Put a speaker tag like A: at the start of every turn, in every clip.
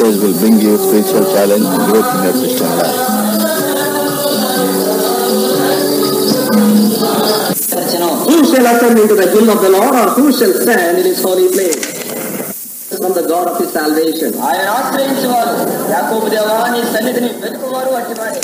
A: message will bring you spiritual challenge and growth in your Christian life.
B: ప్రవచనం
C: Who shall ascend into the hill of the Lord, or who shall stand in his holy place? From the God of his salvation.
B: ఆయన ఆశ్రయించేవారు యాకోబు దేవా నీ సన్నిధిని వెతుకువారు అట్టివారే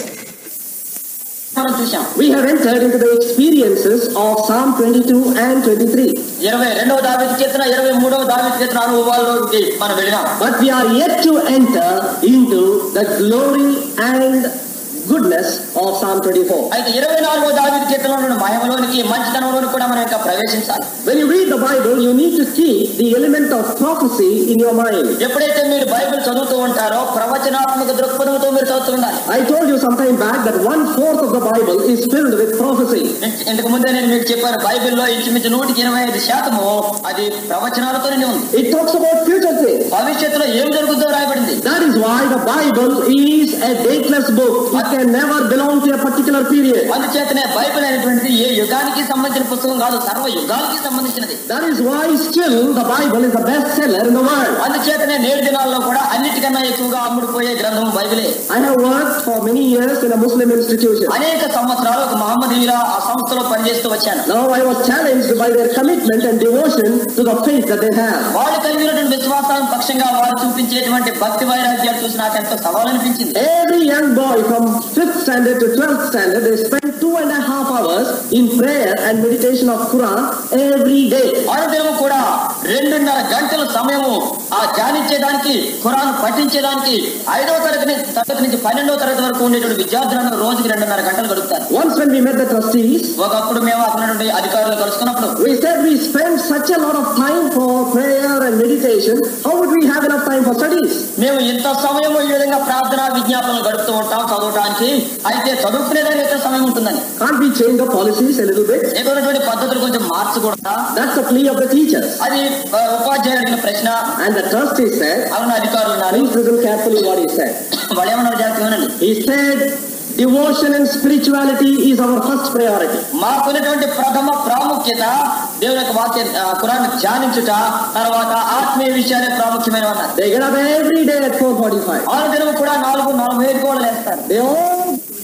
B: మనం చూశాం
C: We have entered into the experiences of Psalm 22 and 23.
B: ఇరవై రెండవ దావిత కీర్తన ఇరవై మూడవ దావిత కీర్తన అనుభవాల్లోకి మనం వెళ్ళినాం
C: But we are yet to enter into the glory and goodness of Psalm 24.
B: అయితే ఇరవై నాలుగవ దావిత కీర్తనలో మహిమలోనికి మంచితనంలోని కూడా మనం ఇంకా ప్రవేశించాలి
C: When you read the Bible, you need to keep the element of prophecy in your mind.
B: ఎప్పుడైతే మీరు బైబిల్ చదువుతూ ఉంటారో ప్రవచనాత్మక దృక్పథంతో మీరు చదువుతూ ఉండాలి
C: I told you some time back that one fourth of the Bible is filled with prophecy.
B: ఇంత- ఇంతకు ముందే నేను మీకు చెప్పాను బైబిల్లో ఇంచుమించు నూటికి ఇరవై ఐదు శాతము అది ప్రవచనాలతో నిండి ఉంది
C: It talks about future things.
B: భవిష్యత్తులో ఏం జరుగుతుందో రాయబడింది
C: That is why the Bible is a dateless book. It can never belong to a particular period.
B: అందుచేతనే బైబిల్ అనేటువంటిది ఏ యుగానికి సంబంధించిన పుస్తకం కాదు సర్వ యుగాలకి సంబంధించినది
C: That is why still the Bible is the best seller in the world.
B: అందుచేతనే నేటి దినాల్లో కూడా అన్నిటికన్నా ఎక్కువగా అమ్ముడుపోయే గ్రంథం బైబిలే
C: I have worked for many years in a Muslim institution.
B: అనేక సంవత్సరాలు ఒక మహమ్మదీయుల ఆ సంస్థలో పనిచేస్తూ వచ్చాను
C: Now I was challenged by their commitment and devotion to the faith that they have.
B: వాళ్ళు కలిగినటువంటి విశ్వాసానికి పక్షంగా వారు చూపించేటువంటి భక్తి వైరాగ్యాలు చూసి నాకు ఎంతో సవాల్ అనిపించింది
C: Every young boy from 5th standard to 12th standard, they spend two and a half hours in prayer and meditation of Quran every day.
B: అనుదినము కూడా రెండున్నర గంటల సమయము ఆ ధ్యానించేదానికి ఖురాన్ పఠించేదానికి ఐదవ తరగతి నుంచి తరగతి నుంచి పన్నెండవ తరగతి వరకు ఉండేటువంటి విద్యార్థులను రోజుకి రెండున్నర గంటలు గడుపుతారు
C: Once when we met the trustees,
B: ఒకప్పుడు మేము అక్కడ అధికారులు కలుసుకున్నప్పుడు
C: we said we spend such a lot of time for prayer and meditation. How would we have enough time for studies?
B: మేము ఇంత సమయం ఈ విధంగా ప్రార్థన విజ్ఞాపనలు గడుపుతూ ఉంటాం చదవటానికి అయితే చదువుకునేదానికి ఎంత సమయం ఉంటుందని
C: Can't we change the policies a little bit?
B: ఎటువంటి పద్ధతులు కొంచెం మార్చకూడదా
C: That's the plea of the teachers.
B: అది ఆ, ఉపాధ్యాయుడు అడిగిన ప్రశ్న
C: And the trustee said,
B: అవును అధికారులు ఉన్నారు
C: please listen carefully what he said.
B: వాళ్ళు ఏమన్నారు జాగ్రత్త వినండి
C: He said, devotion and spirituality is our first priority.
B: మాకున్నటువంటి ప్రథమ ప్రాముఖ్యత దేవుని యొక్క వాక్య ఆ, ఖురాన్ ధ్యానించుట తర్వాత ఆత్మీయ విషయాలే ప్రాముఖ్యమైన అన్నారు
C: They get up every day at 4.45.
B: ఆరు దినం కూడా నాలుగు నలభై ఐదు కూడా లేస్తారు
C: They all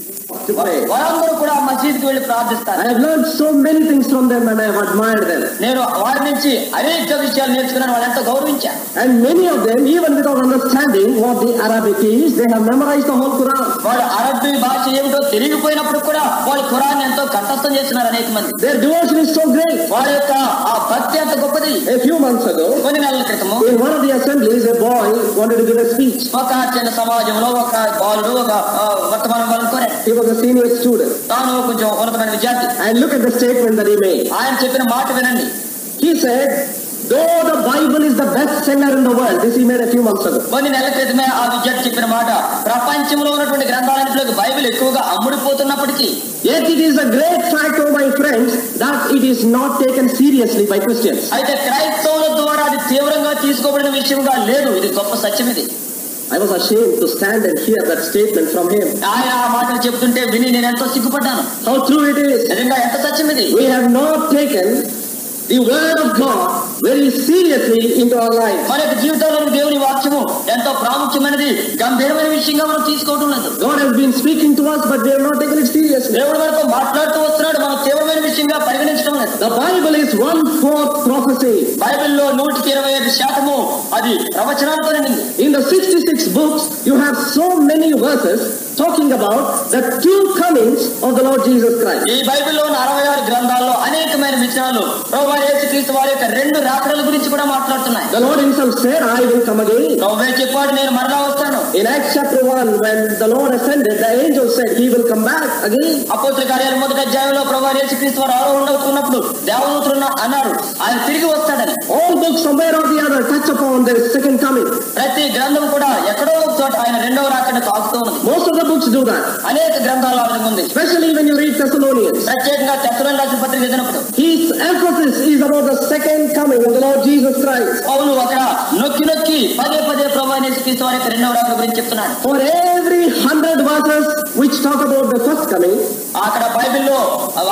C: to pray.
B: వారందరూ కూడా మసీద్కి వెళ్ళి
C: I
B: ప్రార్థిస్తారు
C: have learned so many things from them and I have admired them.
B: నేను వారి నుంచి అనేక విషయాలు నేర్చుకున్నాను వాళ్ళు ఎంతో గౌరవించాను
C: And many of them, even without understanding what the Arabic is, they have memorized the whole Quran.
B: వాళ్ళు అరబ్బీ భాష ఏమిటో తెలియకపోయినప్పుడు కూడా వాళ్ళు ఖురాన్ ఎంతో కంఠస్థం చేస్తున్నారు అనేక మంది
C: Their devotion is so great.
B: వారి యొక్క ఆ భక్తి అంత గొప్పది
C: A few months ago,
B: కొన్ని నెలల క్రితము
C: in one of the assemblies, a boy wanted to give a speech.
B: ఒక చిన్న సమాజంలో ఒక బాలుడు ఒక ఆ, వర్తమానం వాళ్ళని కోరాడు
C: He was a senior student.
B: తాను కొంచెం ఉన్నతమైన విద్యార్థి
C: And look at the statement that he made.
B: ఆయన చెప్పిన మాట వినండి
C: He said, though the Bible is the best seller in the world, this he made a few months ago.
B: కొన్ని నెలల క్రితమే ఆ విద్యార్థి చెప్పిన మాట ప్రపంచంలో ఉన్నటువంటి గ్రంథాలన్నింటిలోకి బైబిల్ ఎక్కువగా అమ్ముడిపోతున్నప్పటికీ
C: Yet it is a great fact, oh my friends, that it is not taken seriously by Christians.
B: అయితే క్రైస్తవుల ద్వారా అది తీవ్రంగా తీసుకోబడిన విషయంగా లేదు ఇది గొప్ప సత్యం ఇది
C: I was ashamed to stand and hear that statement from him.
B: ఆయన ఆ మాటలు చెప్తుంటే విని నేను ఎంతో సిగ్గుపడ్డాను
C: How true it is.
B: నిజంగా ఎంత సత్యం ఇది
C: We have not taken the word of God very seriously into our lives.
B: మన యొక్క జీవితంలో దేవుని వాక్యము ఎంతో ప్రాముఖ్యమైనది గంభీరమైన విషయంగా మనం తీసుకోవడం లేదు
C: God has been speaking to us, but we have not taken it seriously.
B: దేవుడు మనతో మాట్లాడుతూ వస్తున్నాడు మనం తీవ్రమైన విషయంగా పరిగణించడం లేదు
C: The Bible is one fourth prophecy.
B: బైబిల్లో నూటికి ఇరవై ఐదు శాతము అది ప్రవచనాలతో నిండింది
C: In the 66 books, you have so many verses talking about the two comings of the Lord Jesus Christ.
B: ఈ బైబిల్లో ఉన్న అరవై ఆరు గ్రంథాల్లో అనేకమైన విషయాలు ప్రభు యేసుక్రీస్తు వారి యొక్క రెండు రాకడల గురించి కూడా మాట్లాడుతున్నాయి
C: The Lord Himself said, I will come again.
B: ప్రభువే చెప్పాడు నేను మరలా వస్తాను
C: In Acts chapter 1, when the Lord ascended, the angel said, He will come back again.
B: అపోత్ర కార్యాలు మొదటి అధ్యాయంలో ప్రభు యేసుక్రీస్తు వారు ఆరోహణ అవుతున్నప్పుడు దేవదూతులు ఉన్న- అన్నారు ఆయన తిరిగి వస్తాడని
C: All books, somewhere or the other, touch upon their second coming.
B: ప్రతి గ్రంథం కూడా ఎక్కడో ఒక చోట ఆయన రెండవ రాకడ తాకుతూ ఉన్నది
C: Most of the books do that.
B: అనేక గ్రంథాలు ఆ విధంగా ఉంది
C: Especially when you read Thessalonians.
B: ప్రత్యేకంగా తెత్తలను రాసిన పత్రిక చదివినప్పుడు
C: His emphasis is about the second coming of the Lord Jesus Christ.
B: పౌలు అక్కడ నొక్కి నొక్కి పదే పదే ప్రభు యేసుక్రీస్తు వారి యొక్క రెండవ రాకడ గురించి చెప్తున్నాడు
C: For every hundred verses which talk about the first coming,
B: అక్కడ బైబిల్లో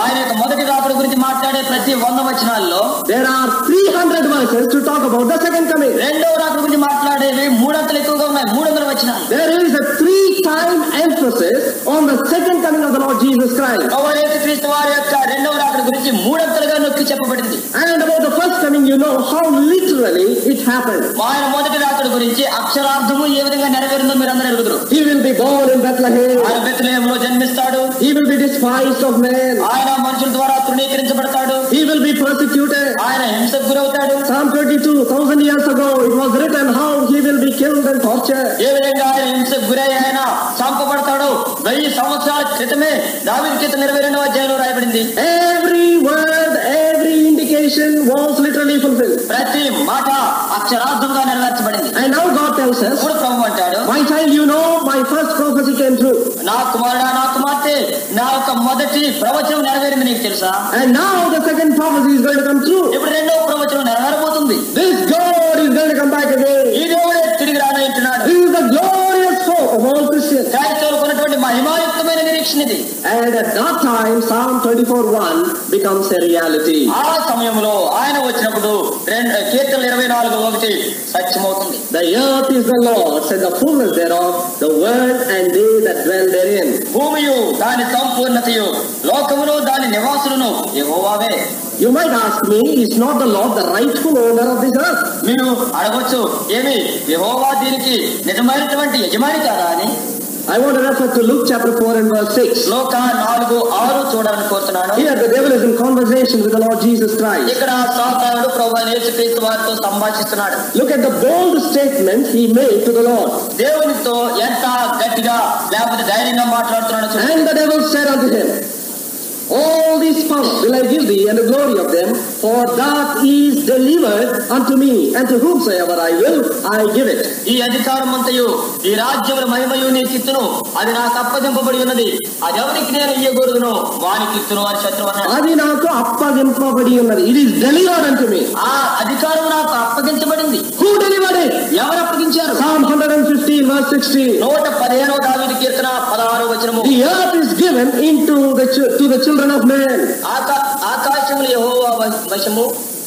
B: ఆయన యొక్క మొదటి రాకడ గురించి మాట్లాడే ప్రతి వంద వచనాల్లో
C: there are 300 verses to talk about the second coming.
B: రెండవ రాకడ గురించి మాట్లాడేవి మూడంతలు ఎక్కువగా ఉన్నాయి మూడు వందల వచనాలు
C: There is a three-time emphasis on the second coming of the Lord Jesus Christ.
B: ప్రభువైన యేసుక్రీస్తు వారి యొక్క రెండవ రాకడ గురించి మూడంతలుగా నొక్కి చెప్పబడింది
C: And about the first coming, you know how literally it happened.
B: ఆయన మొదటి రాకడ గురించి అక్షరార్థము ఏ విధంగా నెరవేరిందో మీరు అందరూ ఎరుగుదురు
C: He will be born in Bethlehem.
B: ఆయన బెత్లెహేములో జన్మిస్తాడు
C: He will be despised of men.
B: ఆయన మనుషుల ద్వారా తృణీకరించబడతాడు
C: He will be persecuted.
B: ఆయన హింసకు గురవుతాడు
C: Psalm 22, thousand years ago, it was written how he will be killed and tortured.
B: ఏ విధంగా ఆయన హింసకు గురై ఆయన చంపబడతాడో వెయ్యి సంవత్సరాల క్రితమే దావిది క్రితం నెరవేరిన అధ్యాయంలో రాయబడింది
C: Every word, every indication was literally fulfilled.
B: ప్రతి మాట అక్షరార్థంగా నెరవేర్చబడింది
C: And now God tells us,
B: ఇప్పుడు ప్రభు అంటాడు
C: My child, you know, my first prophecy came true.
B: నా కుమారుడా నా కుమార్తె నా యొక్క మొదటి ప్రవచనం నెరవేరింది నీకు తెలుసా
C: And now the second prophecy is going to come true.
B: ఇప్పుడు రెండవ ప్రవచనం నెరవేరబోతుంది
C: This God is going to come back again.
B: ఈ దేవుడే తిరిగి రానంటున్నాడు
C: This is the glorious hope of all Christians.
B: క్రైస్తవులకు ఉన్నటువంటి మహిమాయుక్తమైన నిరీక్షణ ఇది
C: And at that time, Psalm 24.1 becomes a reality.
B: ఆ సమయంలో ఆయన వచ్చినప్పుడు రెండు కీర్తనలు ఇరవై నాలుగు ఒకటి సత్యమవుతుంది
C: The earth is the Lord's and the fullness thereof, the world and they that dwell therein.
B: భూమియు దాని సంపూర్ణతయు లోకమును దాని నివాసులను యెహోవావే
C: You might ask me, is not the Lord the rightful owner of this earth?
B: మీరు అడగొచ్చు ఏమి యెహోవా దీనికి నిజమైనటువంటి యజమాని కాదా అని
C: I want to refer to Luke chapter 4 and verse 6.
B: లోక నాలుగు ఆరు చూడాలని కోరుతున్నాను
C: Here the devil is in conversation with the Lord Jesus Christ.
B: ఇక్కడ సాతానుడు ప్రభు యేసుక్రీస్తు వారితో సంభాషిస్తున్నాడు
C: Look at the bold statement he made to the Lord.
B: దేవునితో ఎంత గట్టిగా లేకపోతే ధైర్యంగా మాట్లాడుతున్నాడు చూడండి
C: And the devil said unto him, All this power will I give thee, and the glory of them, for that is delivered unto me, and to whomsoever I will, I give it.
B: ఈ అధికారం అంతయు ఈ రాజ్యముల మహిమయు నీ కిత్తును అది నాకు అప్పగింపబడి ఉన్నది అది ఎవరికి నేను ఇయ్యకూడదును వానికి ఇత్తును అని శత్రువు అన్నాడు
C: అది నాకు అప్పగింపబడి ఉన్నది it is delivered unto me
B: ఆ అధికారం నాకు అప్పగించబడింది
C: హూ డెలివర్డ్ ఇట్
B: ఎవరు అప్పగించారు
C: Psalm 115 verse 16
B: నూట పదిహేనో దావిది కీర్తన పదహారో వచనము
C: The earth is given into the ch- to the children of men.
B: ఆకా ఆకాశములు యెహోవా వ- వశము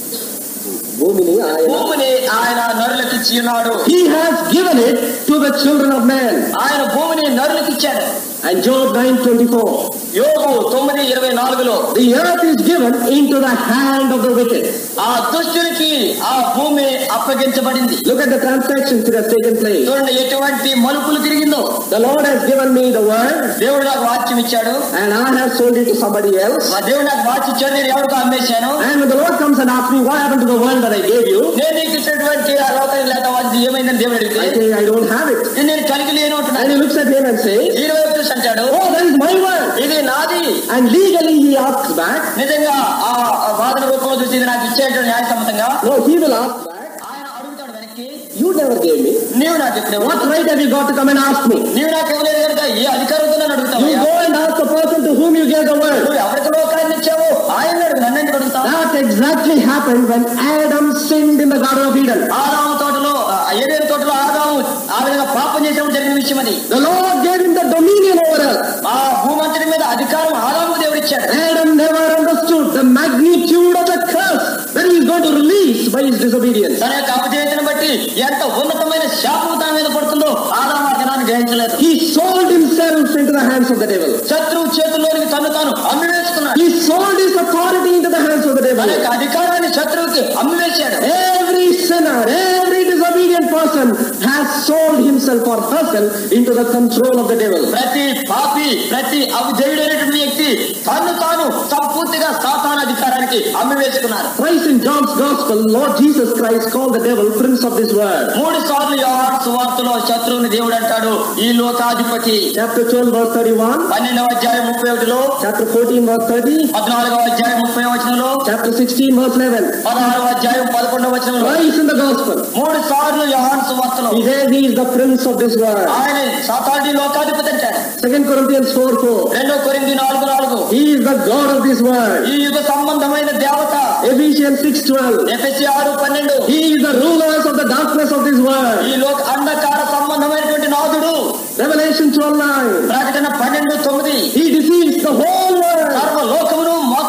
C: భూమిని ఆయన
B: భూమిని ఆయన నరులకు ఇచ్చి ఉన్నాడు
C: He has given it to the children of men.
B: ఆయన భూమిని నరులకు ఇచ్చాడు
C: And Job 9:24.
B: యోగు తొమ్మిది ఇరవై నాలుగులో
C: The earth is given into the hand of the wicked.
B: ఆ దుష్టునికి ఆ భూమి అప్పగించబడింది
C: Look at the transactions that have taken place.
B: చూడండి ఎటువంటి మలుపులు తిరిగిందో
C: The Lord has given me the word,
B: దేవుడు నాకు వాక్యం ఇచ్చాడు
C: and I have sold it to somebody else.
B: మా దేవుడు నాకు వాక్యం ఇచ్చాడు నేను ఎవరికో అమ్మేశాను
C: And when the Lord comes and asks me what happened to the word that I gave you,
B: నేను నీకు ఇచ్చినటువంటి ఆ లోకానికి లేక వాటి ఏమైందని దేవుడు అడిగితే
C: I say I don't have it.
B: నేను నేను కలిగి లేను
C: And
B: అంటున్నాను
C: he looks at him and says,
B: దీని వైపు చూసి అంటాడు
C: Oh, that is my word.
B: ఇది నాది
C: And legally he asks back,
B: నిజంగా ఆ ఆ వాదన రూపంలో చూసి ఇది నాకు ఇచ్చేటువంటి న్యాయసమ్మతంగా
C: No, he will ask back,
B: ఆయన అడుగుతాడు వెనక్కి
C: You never gave me.
B: నీవు నాకు ఇప్పుడు
C: What right have you got to come and ask me?
B: నీవు నాకు ఇవ్వలేదు కనుక ఏ అధికారంతో నన్ను అడుగుతావు
C: You go and ask the person to whom you gave the word.
B: నువ్వు ఎవరికి లోకాన్ని ఇచ్చావు ఆయన అడుగు నన్ను ఎందుకు అడుగుతావు
C: That exactly happened when Adam sinned in the Garden of Eden.
B: ఆదాము తోటలో ఆ ఏదేను తోటలో ఆదాము ఆ విధంగా పాపం చేసినప్పుడు జరిగిన విషయం అది
C: The Lord gave him the dominion over earth.
B: ఆ భూమంతటి మీద అధికారం ఆదాము దేవుడు ఇచ్చాడు
C: Adam never understood the magnitude of the curse that he is going to release by his disobedience.
B: తన యొక్క అపజయతను బట్టి ఎంత ఉన్నతమైన శాపం తన మీద పడుతుందో ఆదాము ఆ దినాన్ని గ్రహించలేదు
C: He sold himself into the hands of the devil.
B: శత్రువు చేతుల్లోనికి తను తాను అమ్మివేసుకున్నాడు
C: He sold his authority into the hands of the
B: తన
C: devil.
B: యొక్క అధికారాన్ని శత్రువుకి అమ్మివేశాడు
C: Every sinner, every disobedient person has sold himself or herself into the control of the devil.
B: ప్రతి పాపి ప్రతి అవిధేయుడైనటువంటి వ్యక్తి తను తాను సంపూర్తిగా సాతాన అధికారానికి అమ్మివేసుకున్నారు
C: Twice in John's Gospel, Lord Jesus Christ called the devil prince of this world.
B: మూడు సార్లు యోహాను సువార్తలో శత్రువుని దేవుడు అంటాడు ఈ లోకాధిపతి
C: Chapter 12, verse 31,
B: పన్నెండవ అధ్యాయం ముప్పై ఒకటిలో
C: chapter 14, verse 30,
B: పద్నాలుగవ అధ్యాయం ముప్పై వచనంలో
C: chapter 16, verse 11.
B: పదహారవ అధ్యాయం పదకొండవ వచనంలో
C: Twice in the Gospel,
B: మూడు సార్లు యోహాను సువార్తలో
C: he says he is the prince of this world.
B: ఆయన సాతాడి లోకాధిపతి అంటాడు
C: 2 Corinthians 4, 4.
B: రెండో కొరింది నాలుగు నాలుగు
C: He is the God of this world.
B: ఈ యుగ సంబంధమైన దేవత
C: Ephesians 6, 12.
B: ఎఫ్ఎస్సి ఆరు పన్నెండు
C: He is the rulers of the darkness of this world.
B: ఈ లోక అంధకార సంబంధమైనటువంటి నాథుడు
C: Revelation 12, 9.
B: ప్రకటన పన్నెండు తొమ్మిది
C: He deceives the whole world.
B: సర్వ లోకమును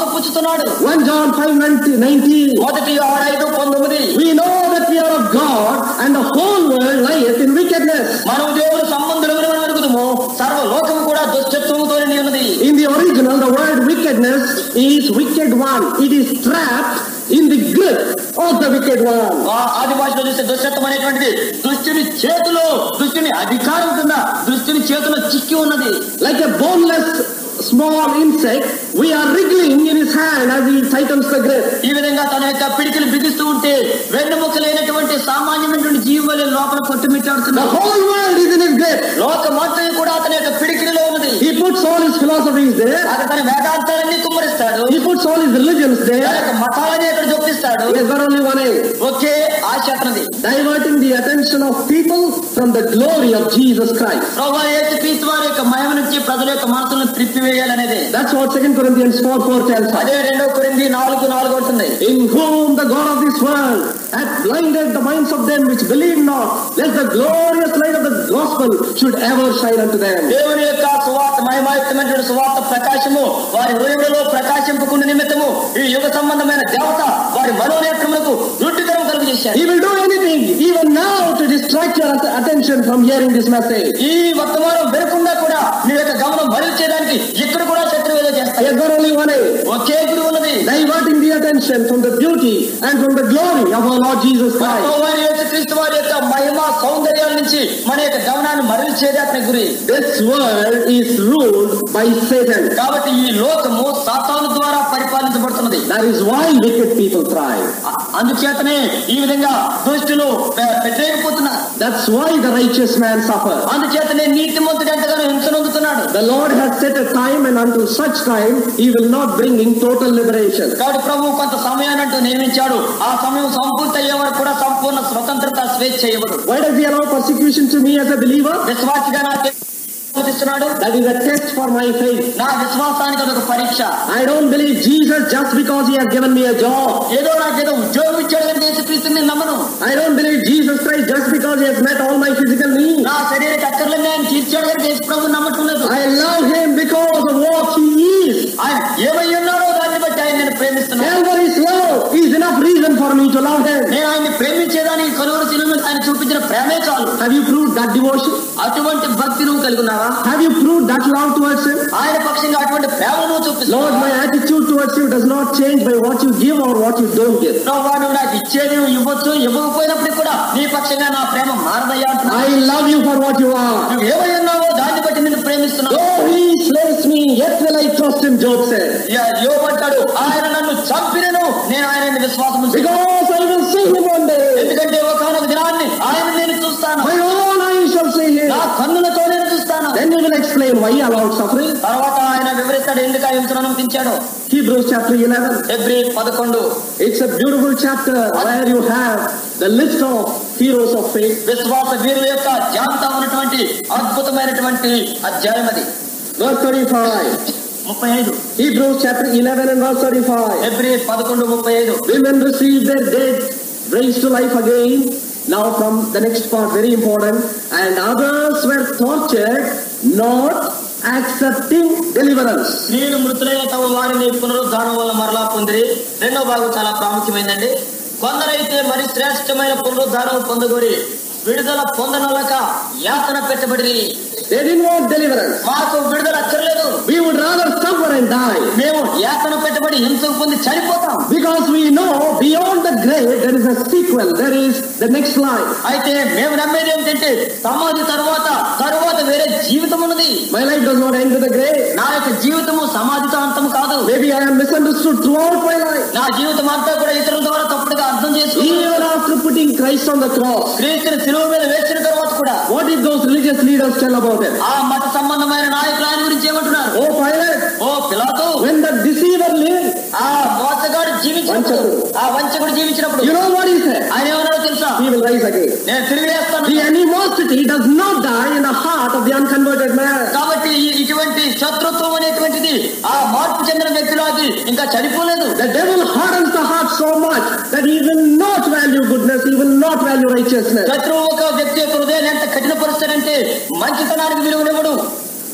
C: 1 John 5 19,
B: మొదటి ఆరు ఐదు పంతొమ్మిది
C: we know that we are of God and the whole world lieth in wickedness.
B: మనం దేవుడు సంబంధులమని మనం అడుగుదాము సర్వలోకం కూడా దుష్టత్వముతో నిండి ఉన్నది
C: In the original, the word wickedness is wicked one. It is trapped in the grip of the wicked one.
B: ఆ ఆది భాషలో చూస్తే దుష్టత్వం అనేటువంటిది దుష్టుని చేతిలో దుష్టుని అధికారం కింద దుష్టుని చేతిలో చిక్కి ఉన్నది
C: Like a boneless small insect, we are wriggling in his hand as he tightens the grip.
B: ఈ విధంగా తన యొక్క పిడికిలు బిగిస్తూ ఉంటే వెన్నుముక లేనటువంటి సామాన్యమైనటువంటి జీవుల లోపల
C: The
B: కొట్టుమిట్టాడుతున్నారు
C: whole world is in his grip.
B: లోకమంతా కూడా అతని యొక్క పిడికిలిలో ఉన్నది
C: He puts all his philosophies there.
B: అతను తన వేదాంతాలన్నీ కుమ్మరిస్తాడు
C: He puts all his religions
B: తన
C: there.
B: యొక్క మతాలని అక్కడ చొప్పిస్తాడు
C: Yes, but only one aim.
B: ఒకే ఆశ అతనిది
C: Diverting the attention of people from the glory of Jesus Christ.
B: ప్రభు యేసు క్రీస్తు వారి యొక్క మహిమ నుంచి ప్రజల యొక్క మనసులను త్రిప్పివేయాలనేది
C: That's what 2 Corinthians 4 4 tells us.
B: అదే రెండో కొరింది నాలుగు నాలుగు అవుతుంది
C: In whom the God of this world hath blinded the minds of them which believe not, lest the glorious light of the gospel should ever shine unto them.
B: దేవుని యొక్క సువార్త మహిమాయుక్తమైనటువంటి సువార్త ప్రకాశము వారి హృదయంలో ప్రకాశింపుకున్న నిమిత్తము ఈ యుగ సంబంధమైన దేవత వారి మనోనేత్రములకు రుడ్డితరం కలుగు చేశారు
C: He will do anything, even now, to distract your att- attention from hearing this message.
B: ఈ వర్తమానం వెరకుండా కూడా నీ యొక్క గమనం మరల్చేయడానికి ఇక్కడ కూడా శత్రువు ఏదో చేస్తాయి
C: Yes, but only one aim.
B: ఒకే గురి ఉన్నది
C: Diverting the attention from the beauty and from the glory of our Lord Jesus Christ.
B: వారి యొక్క క్రీస్తు వారి యొక్క మహిమ సౌందర్యాల నుంచి మన యొక్క గమనాన్ని మరల్చేది అతని గురి
C: This world is ruled by Satan.
B: కాబట్టి ఈ లోకము సాతాను ద్వారా పరిపాలించబడుతున్నది
C: That is why wicked people thrive.
B: అ- అందుచేతనే ఈ విధంగా దుష్టులు పె- పెట్టలేకపోతున్నారు
C: That's why the righteous man suffers.
B: అందుచేతనే నీతిమంతుడు ఎంతగానో హింసనొందుతున్నాడు
C: The Lord has set a time and until such time he will not bring in total liberation.
B: కాబట్టి ప్రభు కొంత సమయాన్ని అంటూ నియమించాడు ఆ సమయం సంపూర్తి అయ్యే వరకు కూడా సంపూర్ణ స్వతంత్రత స్వేచ్ఛ ఇవ్వడు
C: Why does he allow persecution to me as a believer?
B: విశ్వాసిగా నాకు బోధిస్తున్నాడు
C: That is a test for my faith.
B: నా విశ్వాసానికి అదొక పరీక్ష
C: I don't believe Jesus just because he has given me a job.
B: ఏదో నాకేదో ఉద్యోగం ఇచ్చాడు కనుక యేసుక్రీస్తుని నేను నమ్మను
C: I don't believe Jesus Christ just because he has met all my physical needs.
B: నా శరీర అక్కర్లన్నీ ఆయన తీర్చాడు కనుక యేసు ప్రభు నమ్మటం లేదు
C: I love him because of what he is.
B: ఆయన ఏమై ఉన్నాడో దాన్ని బట్టి ఆయన నేను ప్రేమిస్తున్నాను
C: Calvary's love is enough reason for me to love him.
B: నేను ఆయన్ని ప్రేమించేదానికి కలువరు సిలువ ఆయన చూపించిన ప్రేమే చాలు
C: Have you proved that devotion?
B: అటువంటి భక్తి నువ్వు కలిగి ఉన్నావా
C: Have you proved that love towards him?
B: ఆయన పక్షంగా అటువంటి ప్రేమ నువ్వు
C: Lord,
B: చూపిస్తున్నావు
C: my attitude towards you does not change by what you give or what you don't give.
B: ప్రభు నువ్వు నాకు ఇచ్చేది నువ్వు ఇవ్వచ్చు ఇవ్వకపోయినప్పటికీ కూడా నీ పక్షంగా నా ప్రేమ మారదయ్యా అంటున్నా
C: I love you for what you are.
B: నువ్వు ఏమై ఉన్నావో దాన్ని బట్టి నిన్ను ప్రేమిస్తున్నావు
C: Though he slays me, yet will I trust him, Job said.
B: యోగంటాడు ఆయన నన్ను చంపినను నేను ఆయన విశ్వాసం ఉంచుతాను.
C: Because I will see him one day.
B: ఎందుకంటే ఒకనొక దినాన్ని ఆయన నేను చూస్తాను
C: My own eyes shall see him.
B: నా కన్నులతో నేను చూస్తాను
C: Then he will explain why he allowed suffering.
B: తర్వాత ఆయన వివరిస్తాడు ఎందుకు ఆ హింసను అనిపించాడు
C: Hebrews chapter 11.
B: ఎబ్రి పదకొండు
C: It's a beautiful chapter where you have the list of heroes of faith.
B: విశ్వాస వీరుల యొక్క జాబితా ఉన్నటువంటి అద్భుతమైనటువంటి అధ్యాయం అది
C: Verse 35.
B: ముప్పై ఐదు
C: Hebrews chapter 11 and verse 35.
B: ఎబ్రి పదకొండు ముప్పై ఐదు
C: Women received their dead raised to life again. Now from the next part, very important. And others were tortured, not accepting deliverance.
B: నేను మృతులైన తమ వారిని పునరుద్ధానం వల్ల మరలా పొందిరి రెండో భాగం చాలా ప్రాముఖ్యమైందండి కొందరైతే మరి శ్రేష్టమైన పునరుద్ధానం పొందగోరి విడుదల పొందనలక యాతన పెట్టబడి
C: They didn't want deliverance.
B: మాకు విడుదల అక్కర్లేదు
C: We would rather suffer and die.
B: మేము యాతన పెట్టబడి హింసకు పొంది చనిపోతాం
C: Because we know beyond the grave there is a sequel, there is the next life.
B: అయితే మేము నమ్మేది ఏంటంటే సమాధి తర్వాత తరువాత వేరే జీవితం ఉన్నది
C: My life does not end with the grave.
B: నా యొక్క జీవితము సమాధితో అంతం కాదు
C: Maybe I am misunderstood throughout my life.
B: నా జీవితం అంతా కూడా ఇతరుల ద్వారా తప్పుడుగా అర్థం చేసుకుని
C: Even after putting Christ on the cross,
B: క్రీస్తుని సిలువ మీద వేసిన తర్వాత కూడా
C: what did those religious leaders tell about him?
B: ఆ మత సంబంధమైన నాయకులు ఆయన గురించి ఏమంటున్నారు
C: Oh, Pilate,
B: ఓ పిలాతు
C: when the deceiver lived,
B: ఆ మోసగాడు జీవించినప్పుడు
C: వంచకుడు.
B: ఆ వంచకుడు జీవించినప్పుడు
C: you know what he said?
B: ఆయన ఏమన్నాడో తెలుసా
C: He will rise again.
B: నేను తిరిగి వేస్తాను
C: The animosity does not die in the heart of the unconverted man.
B: కాబట్టి ఈ- ఇటువంటి శత్రుత్వం అనేటువంటిది ఆ మార్పు చెందిన వ్యక్తిలో అది ఇంకా చనిపోలేదు
C: The devil hardens the heart so much that he will not value goodness, he will not value righteousness.
B: శత్రువు ఒక వ్యక్తి యొక్క హృదయాన్ని ఎంత కఠినపరుస్తాడంటే మంచితనానికి విలువనివ్వడు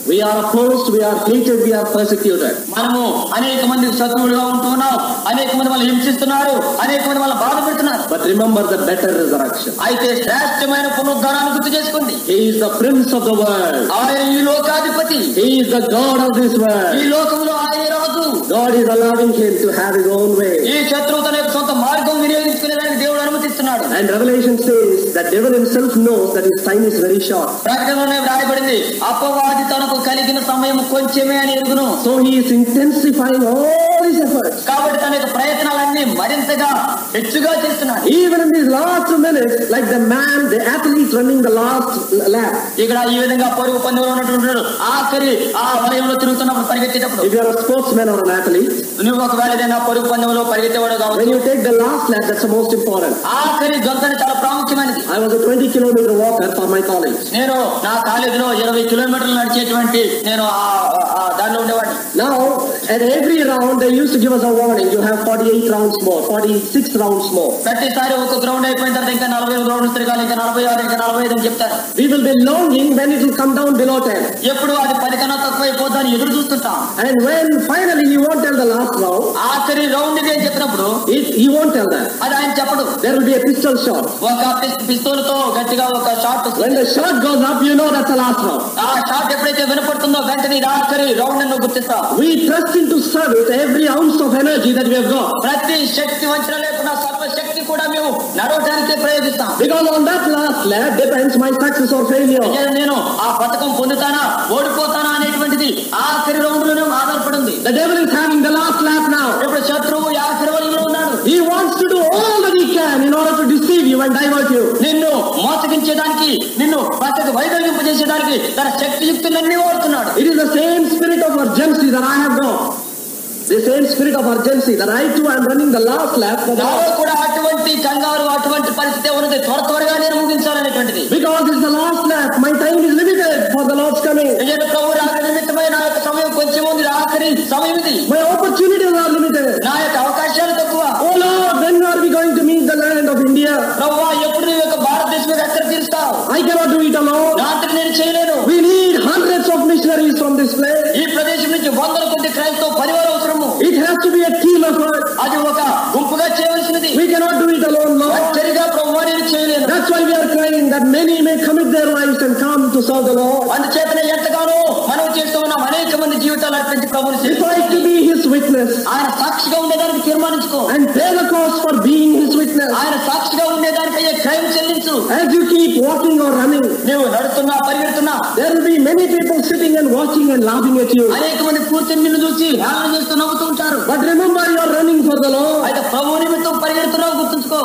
C: We are opposed, we are hated, we are persecuted.
B: మనము అనేక మందికి శత్రువులుగా ఉంటూ ఉన్నాం అనేక మంది వాళ్ళు హింసిస్తున్నారు అనేక మంది వాళ్ళు బాధ పెడుతున్నారు
C: But remember the better resurrection.
B: అయితే శ్రేష్టమైన పునరుద్ధారాన్ని గుర్తు చేసుకోండి
C: He is the prince of the world.
B: ఆయన ఈ లోకాధిపతి
C: He is the God of this
B: ఈ
C: world.
B: లోకంలో ఆయన రాజు
C: God is allowing him to have his own way.
B: ఈ శత్రువు తన యొక్క సొంత మార్గం వినియోగించుకునేదానికి దేవుడు అనుమతిస్తున్నాడు
C: And Revelation says that devil himself knows that his time is very short.
B: ప్రకటనలోనే వ్రాయబడింది అపవాది తనకు కలిగిన సమయం కొంచెమే అని ఎరుగును
C: So he is intensifying all his efforts.
B: కాబట్టి తన యొక్క ప్రయత్నాలన్నీ మరింతగా హెచ్చుగా చేస్తున్నాడు
C: Even in these last minutes, like the man, the athlete running the last lap.
B: ఇక్కడ ఈ విధంగా పరుగు పందెంలో ఉన్నటువంటి వాడు ఆఖరి ఆ వలయంలో తిరుగుతున్నప్పుడు పరిగెత్తేటప్పుడు
C: If you are a sportsman or an athlete,
B: నువ్వు ఒకవేళ ఏదైనా పరుగు పందెంలో పరిగెత్తేవాడు
C: when
B: కావచ్చు
C: you take the last lap, that's the most important.
B: ఆఖరి గొంతని చాలా ప్రాముఖ్యమైనది
C: I was a 20 kilometer walker for my college.
B: నేను నా కాలేజీలో ఇరవై కిలోమీటర్లు నడిచేటువంటి నేను ఆ- ఆ- ఆ దానిలో ఉండేవాడిని
C: Now, at every round, they used to give us a warning. You have 48 rounds more, 46 rounds more.
B: ప్రతిసారి ఒక గ్రౌండ్ అయిపోయిన తర్వాత ఇంకా నలభై ఐదు గ్రౌండ్స్ తిరగాలి ఇంకా నలభై ఆరు ఇంకా నలభై ఐదు అని చెప్తారు
C: We will be longing when it will come down below 10.
B: ఎప్పుడు అది పది కన్నా తక్కువ అయిపోతుందని ఎదురు చూస్తుంటాం
C: And when finally he won't tell the last round,
B: ఆఖరి రౌండ్ ఇది అని చెప్పినప్పుడు
C: it, he won't tell that.
B: అది ఆయన చెప్పడు
C: There will be a pistol shot.
B: ఒక పిస్- పిస్తోలుతో గట్టిగా ఒక shot
C: When the shot goes up, you know that's the last round.
B: ఆ షాట్ ఎప్పుడైతే వినపడుతుందో వెంటనే ఇది ఆఖరి రౌండ్ అని నువ్వు గుర్తిస్తావు
C: We thrust into service every ounce of energy that we have got.
B: ప్రతి శక్తి వంచన లేకుండా సర్వ శక్తి కూడా మేము నడవటానికి ప్రయోగిస్తాం
C: Because on that last lap depends my success or failure.
B: నేను- నేను ఆ పథకం పొందుతానా ఓడిపోతానా అనేటువంటిది ఆఖరి రౌండ్ లోనే ఆధారపడింది
C: The devil is having the last lap now.
B: ఇప్పుడు శత్రువు ఈ ఆఖరి వలయంలో ఉన్నాడు
C: He wants to do all that he can in order to deceive you and divert you.
B: నిన్ను మోసగించేదానికి నిన్ను పక్కకు వైదొలింపజేసేదానికి తన శక్తియుక్తులన్నీ వాడుతున్నాడు
C: It is the same spirit of urgency that I have got. The same spirit of urgency that I too am running the last lap for the
B: నాలో
C: Lord.
B: కూడా అటువంటి కంగారు అటువంటి పరిస్థితి ఉన్నది త్వర త్వరగా నేను ముగించాలనేటువంటిది
C: Because it's the last lap. My time is limited for the Lord's coming.
B: నేను ప్రభు రాక నిమిత్తమై నా యొక్క సమయం కొంచెం ఉంది ఇది ఆఖరి సమయం ఇది
C: My opportunities are limited.
B: నా యొక్క అవకాశాలు తక్కువ
C: Oh Lord, when are we going to meet the land of India?
B: ప్రభు ఎప్పుడు నీ యొక్క భారతదేశం మీద ఎక్కడ తీరుస్తావు
C: I cannot do it alone.
B: నా అంతటి నేను చేయలేను
C: We need hundreds of missionaries from this place.
B: ఈ ప్రదేశం నుంచి వందల కొద్ది క్రైస్తవ పరివారం అవసరము
C: It has to be a team effort.
B: అది ఒక గుంపుగా చేయవలసినది
C: We cannot do it alone, Lord.
B: ఒంటరిగా ప్రభు నేను చేయలేను
C: That's why we are crying that many may commit their lives and come to serve the Lord.
B: అందుచేతనే ఎంతగానో మనం చేస్తూ ఉన్నాం అనేక మంది జీవితాలు అర్పించి ప్రభుని
C: Decide to be His witness
B: ఆయన సాక్షిగా ఉండేదానికి తీర్మానించుకో
C: and pay the cost for being His witness.
B: ఆయన సాక్షిగా ఉండేదానికి అయ్యే క్రైమ్ చెల్లించు
C: As you keep walking or running,
B: నువ్వు నడుస్తున్నా పరిగెడుతున్నా
C: there will be many people sitting and watching and laughing at you.
B: అనేక మంది కూర్చొని నిన్ను చూసి హేళన చేస్తూ నవ్వుతూ ఉంటారు
C: But remember, you are running for the Lord.
B: అయితే ప్రభు నిమిత్తం పరిగెడుతున్నావు గుర్తుంచుకో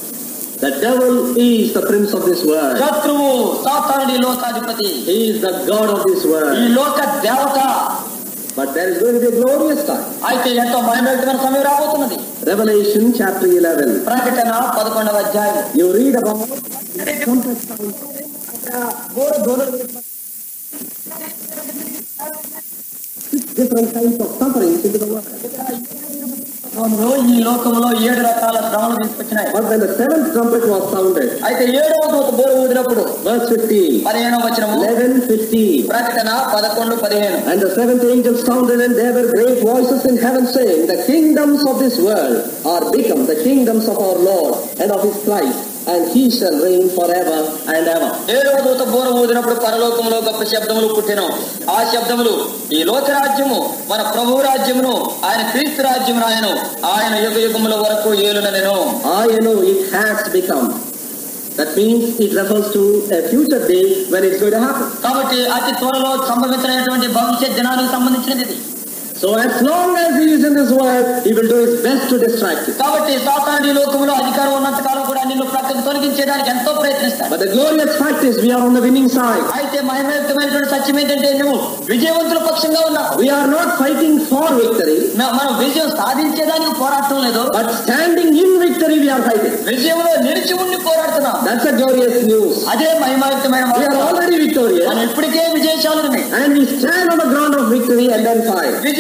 C: The devil is the prince of this world.
B: శత్రువు సాతానుడి లోకాధిపతి
C: He is the God of this
B: ఈ
C: world.
B: లోక దేవత
C: But there is going to be a glorious time.
B: అయితే ఎంతో మహిమయుతమైన సమయం రాబోతున్నది
C: Revelation chapter 11.
B: ప్రకటన పదకొండవ అధ్యాయం
C: You read about trumpet sound. Six different kinds of sufferings into the world.
B: అవును, ఈ లోకంలో ఏడు రకాల శ్రమలు తీసుకొచ్చినాయి
C: But when the seventh trumpet was sounded,
B: అయితే ఏడవ దూత బోరు ఊదినప్పుడు
C: verse 15,
B: పదిహేనవ వచనము
C: 11, 15,
B: ప్రకటన పదకొండు పదిహేను
C: and the seventh angel sounded, and there were great voices in heaven saying, The kingdoms of this world are become the kingdoms of our Lord and of his Christ, and he shall reign forever and ever.
B: ఏడవ దూత బోర ఊదినప్పుడు పరలోకంలో గొప్ప శబ్దములు పుట్టిన ఆ శబ్దములు ఈ లోక రాజ్యము మన ప్రభు రాజ్యమును ఆయన క్రీస్తు రాజ్యమును ఆయన ఆయన యుగ యుగముల వరకు ఏలున నేను
C: I know it has become. That means it refers to a future day when it's going to happen.
B: కాబట్టి అతి త్వరలో సంభవించినటువంటి భవిష్యత్ దినానికి సంబంధించినది ఇది
C: So as long as he is in this world, he will do his best to distract you.
B: కాబట్టి సాతానుడు ఈ లోకంలో అధికారం ఉన్నంత కాలం కూడా నిన్ను ప్రక్కకు తొలగించేదానికి ఎంతో ప్రయత్నిస్తాడు
C: But the glorious fact is we are on the winning side.
B: అయితే మహిమయుక్తమైనటువంటి సత్యం ఏంటంటే నువ్వు విజయవంతుల పక్షంగా ఉన్నావు
C: We are not fighting for victory,
B: మ- మనం విజయం సాధించేదానికి పోరాటం లేదు
C: but standing in victory we are fighting.
B: విజయంలో నిలిచి ఉండి పోరాడుతున్నాం
C: That's a glorious news.
B: అదే మహిమాయుక్తమైన
C: We are
B: వార్త.
C: already victorious
B: మనం ఇప్పటికే విజయశాలుని
C: and we stand on the ground of victory and then fight.
B: విజయ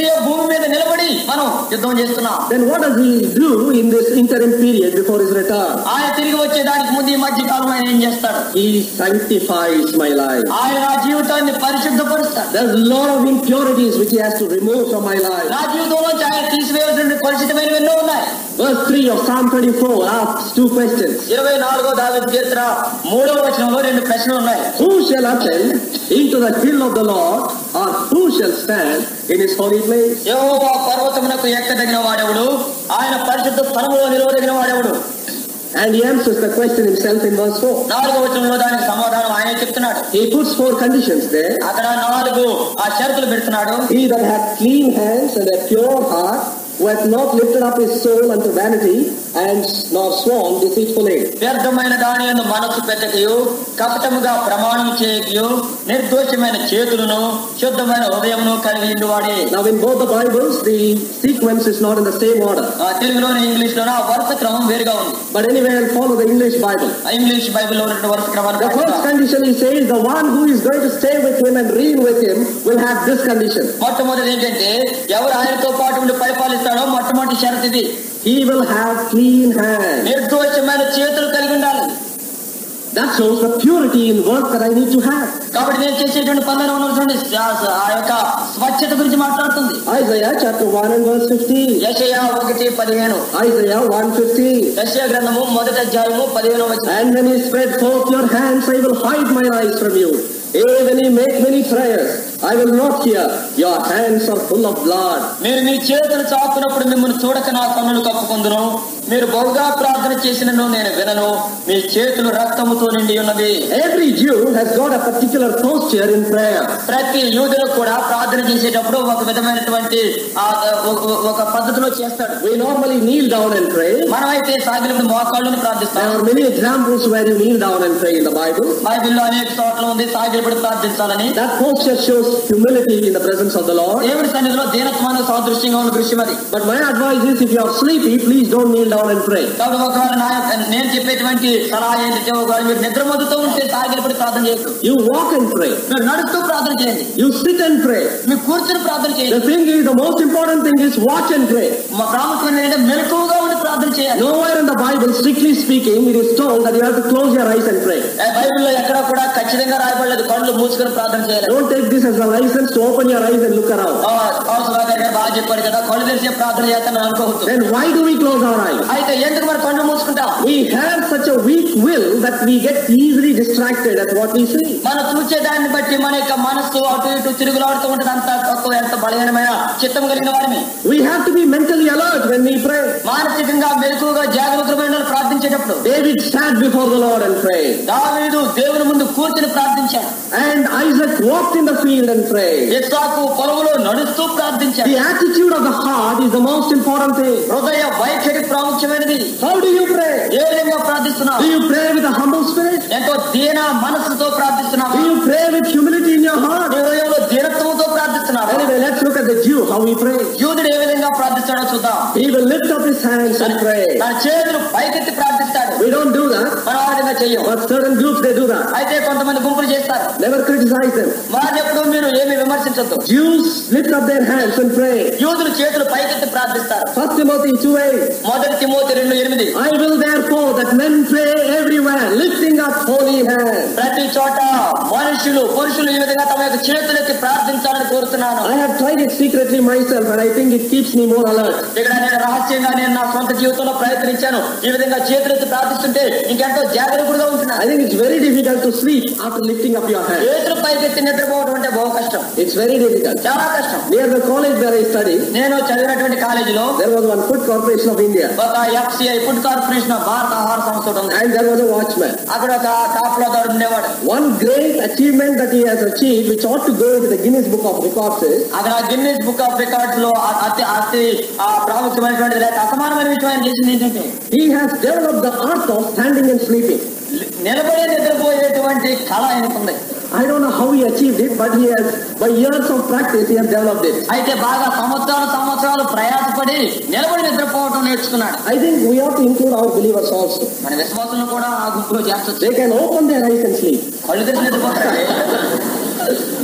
B: అయితే భూమి మీద నిలబడి మనం యుద్ధం చేస్తున్నాం
C: then what does he do in this interim period before his return?
B: ఆయన తిరిగి వచ్చేదానికి ముందు ఈ మధ్య కాలం ఆయన ఏం చేస్తాడు
C: He sanctifies my life.
B: ఆయన నా జీవితాన్ని పరిశుద్ధపరుస్తాడు
C: There's a lot of impurities which he has to remove from my life.
B: నా జీవితంలో ఆయన తీసివేయాల్సిన పరిశుద్ధమైన ఎన్నో ఉన్నాయి
C: Verse 3 of Psalm 24 asks two questions.
B: ఇరవై నాలుగో దావి కీర్తన మూడవ వచనంలో రెండు ప్రశ్నలు ఉన్నాయి
C: Who shall ascend into the hill of the Lord, or who shall stand in his holy place?
B: యెహోవా పర్వతమునకు ఎక్కదగిన వాడెవడు ఆయన పరిశుద్ధ స్థలములో నిలవదగిన వాడెవడు
C: And he answers the question himself in verse 4.
B: నాలుగో వచనంలో దానికి సమాధానం ఆయనే చెప్తున్నాడు
C: He puts four conditions there.
B: అక్కడ నాలుగు ఆ షరతులు పెడుతున్నాడు
C: He that hath clean hands and a pure heart, who hath not lifted up his soul unto vanity, and nor sworn deceitfully.
B: వ్యర్థమైన దాని యందు మనసు పెట్టకయు కపటముగా ప్రమాణం చేయకయు నిర్దోషమైన చేతులను శుద్ధమైన హృదయమును కలిగి ఉండువాడే
C: Now in both the Bibles, the sequence is not in the same order.
B: ఆ తెలుగులోని ఇంగ్లీష్ లోన ఆ వరుస క్రమం వేరుగా ఉంది
C: But anyway, I'll follow the English Bible.
B: ఆ ఇంగ్లీష్ బైబిల్లో ఉన్నటువంటి వరుస క్రమాన్ని
C: The first
B: పాటిస్తాం.
C: condition he says, the one who is going to stay with him and reign with him will have this condition.
B: మొట్టమొదటి ఏంటంటే ఎవరు ఆయనతో పాటు ఉండి పరిపాలిస్తాడో మొట్టమొదటి షరత్ ఇది
C: He will have clean hands.
B: నిర్దోషమైన చేతులు కలిగి ఉండాలి
C: That shows the purity in work that I need to have.
B: కాబట్టి నేను చేసేటువంటి పనులను ఉన్నటువంటి ఆ- ఆ యొక్క స్వచ్ఛత గురించి మాట్లాడుతుంది
C: Isaiah chapter 1 and verse 15.
B: యెషయా ఒకటి పదిహేను
C: Isaiah 1:15.
B: యెషయా గ్రంథము మొదటి అధ్యాయము పదిహేను వచ్చిన
C: And when he spread forth your hands, I will hide my eyes from you. Yea, when ye make many prayers, I will not hear. Your hands are full of blood.
B: మీరు మీ చేతులు చాపునప్పుడు మిమ్మల్ని చూడక నా కన్నులు కప్పుకుందును మీరు బహుగా ప్రార్థన చేసినను నేను వినను మీ చేతులు రక్తముతో నిండి ఉన్నవి
C: Every Jew has got a particular posture in prayer.
B: ప్రతి యూదులకు కూడా ప్రార్థన చేసేటప్పుడు ఒక విధమైనటువంటి ఆ, ఒక- ఒక- ఒక పద్ధతిలో చేస్తాడు
C: We normally kneel down and pray.
B: మనమైతే సాగినప్పుడు మోకాళ్ళను
C: There
B: ప్రార్థిస్తాం
C: are many examples where you kneel down and pray in the Bible.
B: బైబిల్లో అనేక చోట్ల ఉంది సాగినప్పుడు ప్రార్థించాలని
C: That posture shows humility in the presence of the Lord.
B: దేవుడి సన్నిధిలో దీనత్వానికి సాదృశ్యంగా ఉన్న దృశ్యం అది
C: But my advice is if you are sleepy, please don't kneel down and pray.
B: కాబట్టి ఒకవేళ నా యొక్క- నేను చెప్పేటువంటి సలహా ఏంటంటే ఒకవేళ మీరు నిద్రమొద్దుతూ ఉంటే సాగినప్పుడు ప్రార్థన చేయొద్దు
C: You walk and pray.
B: మీరు నడుస్తూ ప్రార్థన చేయండి
C: You sit and pray.
B: మీరు కూర్చుని ప్రార్థన చేయండి
C: The thing is, the most important thing is watch and pray.
B: మా ప్రాముఖ్యమైన ఏంటంటే మెలకువగా ఉండి ప్రార్థన చేయాలి
C: Nowhere in the Bible, strictly speaking, it is told that you have to close your eyes and pray.
B: ఏ బైబిల్లో ఎక్కడా కూడా ఖచ్చితంగా రాయబడలేదు కళ్ళు మూసుకొని ప్రార్థన చేయాలి
C: Don't take this as a license to open your eyes and look around.
B: ఆ, పౌలు గారు గారు బాగా చెప్పారు కదా కళ్ళు తెరిచే ప్రార్థన చేస్తాను అనుకోవద్దు
C: Then why do we close our eyes?
B: అయితే ఎందుకు మరి కళ్ళు మూసుకుంటాం
C: We have such a weak will that we get easily distracted at what we see.
B: మనం చూసే దాన్ని బట్టి మన యొక్క మనస్సు అటు ఇటు తిరుగులాడుతూ ఉంటుంది అంత తక్కువ ఎంత బలహీనమైన చిత్తం కలిగిన వారిని
C: We have to be mentally alert when we pray.
B: మానసికంగా మెలకువగా జాగ్రత్తమైన వాళ్ళు ప్రార్థించేటప్పుడు
C: David sat before the Lord and prayed.
B: దావీదు దేవుని ముందు కూర్చుని ప్రార్థించాడు
C: And Isaac walked in the field and prayed.
B: ఇస్సాకు పొలములో నడుస్తూ ప్రార్థించాడు
C: The attitude of the heart is the most important thing.
B: హృదయ వైఖరి ప్రాముఖ్యమైనది
C: How do you pray?
B: ఏ విధంగా ప్రార్థిస్తున్నావు
C: Do you pray with a humble spirit?
B: ఎంతో దీన మనస్సుతో ప్రార్థిస్తున్నావు
C: Do you pray with humility in your heart?
B: హృదయంలో దీనత్వంతో ప్రార్థిస్తున్నావు
C: Anyway, let's look at the Jew, how he prays.
B: యూదుడు ఏ విధంగా ప్రార్థిస్తాడో చూద్దాం
C: He will lift up his hands and pray.
B: తన చేతులు పైకెత్తి ప్రార్థిస్తాడు
C: We don't do that,
B: మనం ఆ విధంగా చెయ్యం
C: but certain groups they do that.
B: అయితే కొంతమంది గుంపులు చేస్తారు
C: Never criticize them.
B: వారిని ఎప్పుడు మీరు ఏమి విమర్శించొద్దు
C: Jews lift up their hands and pray.
B: యూదులు చేతులు పైకెత్తి ప్రార్థిస్తారు
C: First Timothy 2 8.
B: మొదటి తిమోతి రెండు ఎనిమిది
C: I will therefore that men pray everywhere, lifting up holy hands.
B: ప్రతి చోట మనుషులు పురుషులు ఈ విధంగా తమ యొక్క చేతులెత్తి ప్రార్థించాలని కోరుతున్నాను
C: I have tried it secretly myself and I think it keeps me more alert.
B: ఇక్కడ నేను రహస్యంగా నేను నా సొంత జీవితంలో ప్రయత్నించాను ఈ విధంగా చేతులెత్తి ప్రార్థిస్తుంటే ఇంకెంతో జాగ్రత్తగా ఉంటున్నాను
C: I think it's very difficult to sleep after lifting up your hands.
B: చేతులు పైకెత్తి నిద్రపోవడం అంటే బహు కష్టం
C: It's very difficult.
B: చాలా కష్టం
C: Near the college where I studied,
B: నేను చదివినటువంటి కాలేజీలో
C: there was one food corporation of India
B: ఒక ఎఫ్సిఐ ఫుడ్ కార్పొరేషన్ ఆఫ్ భారత ఆహార సంస్థ ఒకటి ఉంది
C: and there was a watchman.
B: అక్కడ ఒక కాపలాదారు ఉండేవాడు
C: One great achievement that he has achieved, which ought to go into the Guinness Book of Records, is
B: అక్కడ గిన్నెస్ బుక్ ఆఫ్ రికార్డ్స్ లో అ- అతి అతి ఆ ప్రాముఖ్యమైనటువంటిది లేక అసమానమైన విషయం ఆయన చేసింది ఏంటంటే
C: he has developed the art of standing and sleeping.
B: నిలబడి నిద్రపోయేటువంటి కళ ఆయనకుంది
C: I don't know how he achieved it, but he has, by years of practice, he has developed it.
B: అయితే బాగా సంవత్సరాలు సంవత్సరాలు ప్రయాసపడి నిలబడి నిద్రపోవటం నేర్చుకున్నాడు
C: I think we ought to include our believers also.
B: మన విశ్వాసులను కూడా ఆ గుంపులో చేర్చొచ్చు
C: They can open their eyes and sleep.
B: కళ్ళు తెరిచి నిద్రపోతారండి